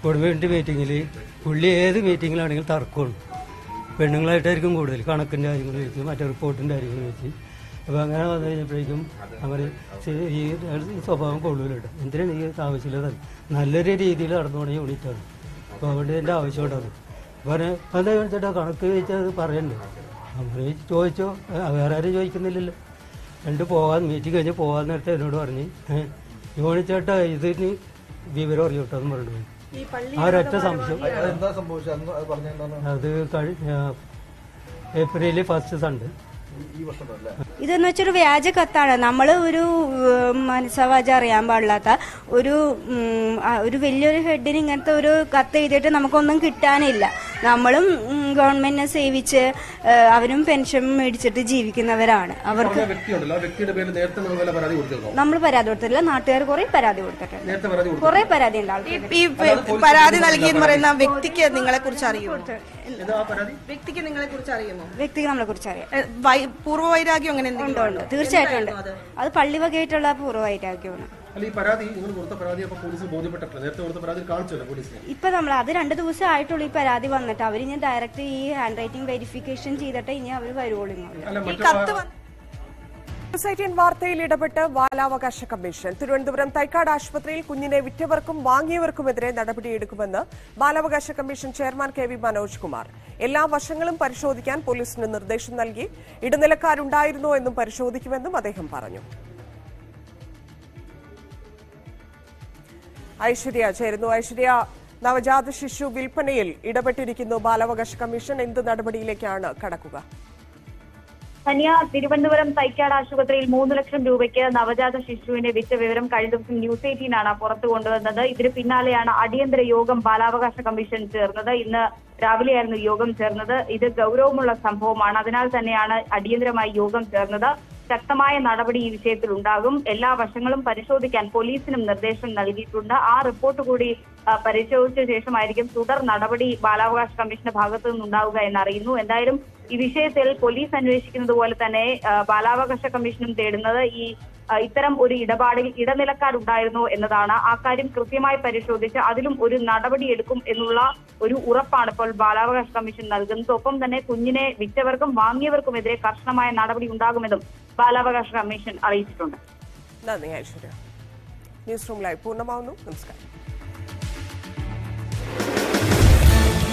ഗവൺമെന്റ് മീറ്റിങ്ങിൽ പുള്ളി ഏത് മീറ്റിങ്ങിലാണെങ്കിലും തർക്കമാണ് പെണ്ണുങ്ങളായിട്ടായിരിക്കും കൂടുതൽ കണക്കിൻ്റെ കാര്യങ്ങൾ വെച്ച് മറ്റേ റിപ്പോർട്ടിൻ്റെ കാര്യങ്ങൾ വെച്ച് അപ്പോൾ അങ്ങനെ വന്നു കഴിഞ്ഞപ്പോഴേക്കും അങ്ങനെ ശരി, ഈ ഈ സ്വഭാവം കൊള്ളൂല കേട്ടോ എന്തിനാണ് ഈ ആവശ്യമില്ലാതെ നല്ലൊരു രീതിയിൽ നടന്നു പോണ യൂണിറ്റാണ് അപ്പോൾ അവിടെ എൻ്റെ ആവശ്യം ഉണ്ടാവും അപ്പോൾ എന്താ ചോദിച്ചിട്ടാ കണക്ക് ചോദിച്ചാൽ പറയണ്ടേ അവർ ചോദിച്ചോ ആ, വേറെ ആരും ചോദിക്കുന്നില്ലല്ലോ രണ്ട് പോകാൻ മീറ്റിംഗ് കഴിഞ്ഞ് പോകാൻ നേരത്തെ എന്നോട് പറഞ്ഞ് ഏഹ് യോണിച്ചേട്ടാ ഇതിന് വിവരം അറിയോട്ടോ എന്ന് പറഞ്ഞു പോയി. ആ ഒരൊറ്റ സംശയം എന്താ സംഭവിച്ചത് അന്ന് അത് പറഞ്ഞെന്താണ് അത് കഴിഞ്ഞ ഏപ്രിൽ ഫസ്റ്റ് സൺഡേ ഈ വർഷം അല്ലേ ഇതെന്ന് വെച്ചൊരു വ്യാജ കത്താണ് നമ്മൾ ഒരു ഉം, മനസ്സവാച അറിയാൻ പാടില്ലാത്ത ഒരു ഉം, ആ, ഒരു വലിയൊരു ഹെഡിന് ഇങ്ങനത്തെ ഒരു കത്ത് എഴുതിയിട്ട് നമുക്കൊന്നും കിട്ടാനില്ല നമ്മളും ഉം, ഗവൺമെന്റിനെ സേവിച്ച് ഏഹ്, അവരും പെൻഷൻ മേടിച്ചിട്ട് ജീവിക്കുന്നവരാണ് അവർക്ക് പറഞ്ഞ വ്യക്തിയുണ്ടല്ലോ ആ വ്യക്തിയുടെ പേരിൽ നേരത്തെ നിങ്ങൾ വല്ല പരാതി കൊടുത്തിരുന്നോ നമ്മൾ പരാതി കൊടുത്തിട്ടില്ല നാട്ടുകാർ കുറെ പരാതി കൊടുത്തിട്ടുണ്ട് നേരത്തെ പരാതി കൊടുത്തു കുറെ പരാതി ഉണ്ട് ആൾക്കാർ ഈ പരാതി നൽകിയെന്ന് പറയുന്ന വ്യക്തിക്ക് നിങ്ങളെ കുറിച്ച് അറിയുമോ എന്താ ആ പരാതി വ്യക്തിക്ക് നിങ്ങളെ കുറിച്ച് അറിയുമോ വ്യക്തിക്ക് നമ്മളെ കുറിച്ച് അറിയാം എ, വൈ- പൂർവ്വവൈരാഗ്യം അങ്ങനെ ഉണ്ട് എന്തെങ്കിലും ഉണ്ട് തീർച്ചയായിട്ടും ഉണ്ട് അത് പള്ളി വകയായിട്ടുള്ള പൂർവ്വവൈരാഗ്യമാണ് അല്ല ഈ പരാതി നിങ്ങൾ കൊടുത്ത പരാതി അപ്പൊ പോലീസിൽ ബോധ്യപ്പെട്ടിട്ടില്ല നേരത്തെ കൊടുത്ത പരാതി കാണിച്ചല്ലോ പോലീസിനെ ഇപ്പൊ നമ്മൾ അത് രണ്ട് ദിവസം ആയിട്ടുള്ളൂ ഈ പരാതി വന്നിട്ട് അവർ ഞാൻ ഡയറക്റ്റ് ഈ ഹാൻഡ് റൈറ്റിംഗ് വെരിഫിക്കേഷൻ ചെയ്തിട്ട് ഇനി അവർ വരുവുള്ളൂ ഇങ്ങോട്ട്. അല്ല ഈ മറ്റു കത്ത് വന്ന- ന്യൂസ് എയ്റ്റീൻ വാർത്തയിൽ ഇടപെട്ട് ബാലാവകാശ കമ്മീഷൻ തിരുവനന്തപുരം തൈക്കാട് ആശുപത്രിയിൽ കുഞ്ഞിനെ വിറ്റവർക്കും വാങ്ങിയവർക്കുമെതിരെ നടപടിയെടുക്കുമെന്ന് ബാലാവകാശ commission chairman K V Manoj Kumar എല്ലാ വശങ്ങളും പരിശോധിക്കാൻ പോലീസിന് നിർദ്ദേശം നൽകി ഇടനിലക്കാരുണ്ടായിരുന്നോ എന്നും പരിശോധിക്കുമെന്നും അദ്ദേഹം പറഞ്ഞു ഐശ്വര്യ ചേരുന്നു ഐശ്വര്യ നവജാത ശിശു വിൽപ്പനയിൽ ഇടപെട്ടിരിക്കുന്നു ബാലാവകാശ കമ്മീഷൻ എന്ത് നടപടിയിലേക്കാണ് കടക്കുക ധന്യ തിരുവനന്തപുരം തൈക്കാട് ആശുപത്രിയിൽ മൂന്ന് ലക്ഷം രൂപയ്ക്ക് നവജാത ശിശുവിനെ വിറ്റ വിവരം കഴിഞ്ഞ ദിവസം ന്യൂസ് എയ്റ്റീൻ ആണ് പുറത്തു കൊണ്ടുവന്നത് ഇതിന് പിന്നാലെയാണ് അടിയന്തര യോഗം ബാലാവകാശ കമ്മീഷൻ ചേർന്നത് ഇന്ന് രാവിലെയായിരുന്നു യോഗം ചേർന്നത് ഇത് ഗൗരവമുള്ള സംഭവമാണ് അതിനാൽ തന്നെയാണ് അടിയന്തരമായി യോഗം ചേർന്നത് ശക്തമായ നടപടി ഈ വിഷയത്തിൽ ഉണ്ടാകും എല്ലാ വശങ്ങളും പരിശോധിക്കാൻ പോലീസിനും നിർദ്ദേശം നൽകിയിട്ടുണ്ട് ആ റിപ്പോർട്ട് കൂടി ആ, പരിശോധിച്ച ശേഷമായിരിക്കും തുടർ നടപടി ബാലാവകാശ കമ്മീഷന്റെ ഭാഗത്തു നിന്നുണ്ടാവുക എന്നറിയുന്നു എന്തായാലും ഈ വിഷയത്തിൽ പോലീസ് അന്വേഷിക്കുന്നത് പോലെ തന്നെ ആ, ബാലാവകാശ കമ്മീഷനും തേടുന്നത് ഈ ആ, ഇത്തരം ഒരു ഇടപാടിൽ ഇടനിലക്കാരുണ്ടായിരുന്നു എന്നതാണ് ആ കാര്യം കൃത്യമായി പരിശോധിച്ച് അതിലും ഒരു നടപടി എടുക്കും എന്നുള്ള ഒരു ഉറപ്പാണ് ഇപ്പോൾ ബാലാവകാശ കമ്മീഷൻ നൽകുന്നത് ഒപ്പം തന്നെ കുഞ്ഞിനെ വിറ്റവർക്കും വാങ്ങിയവർക്കുമെതിരെ കർശനമായ നടപടി ഉണ്ടാകുമെന്നും ബാലാവകാശ കമ്മീഷൻ അറിയിച്ചിട്ടുണ്ട് നന്ദി ഐശ്വര്യ ന്യൂസ് റൂം ലൈവ് പൂർണ്ണമാവുന്നു നമസ്കാരം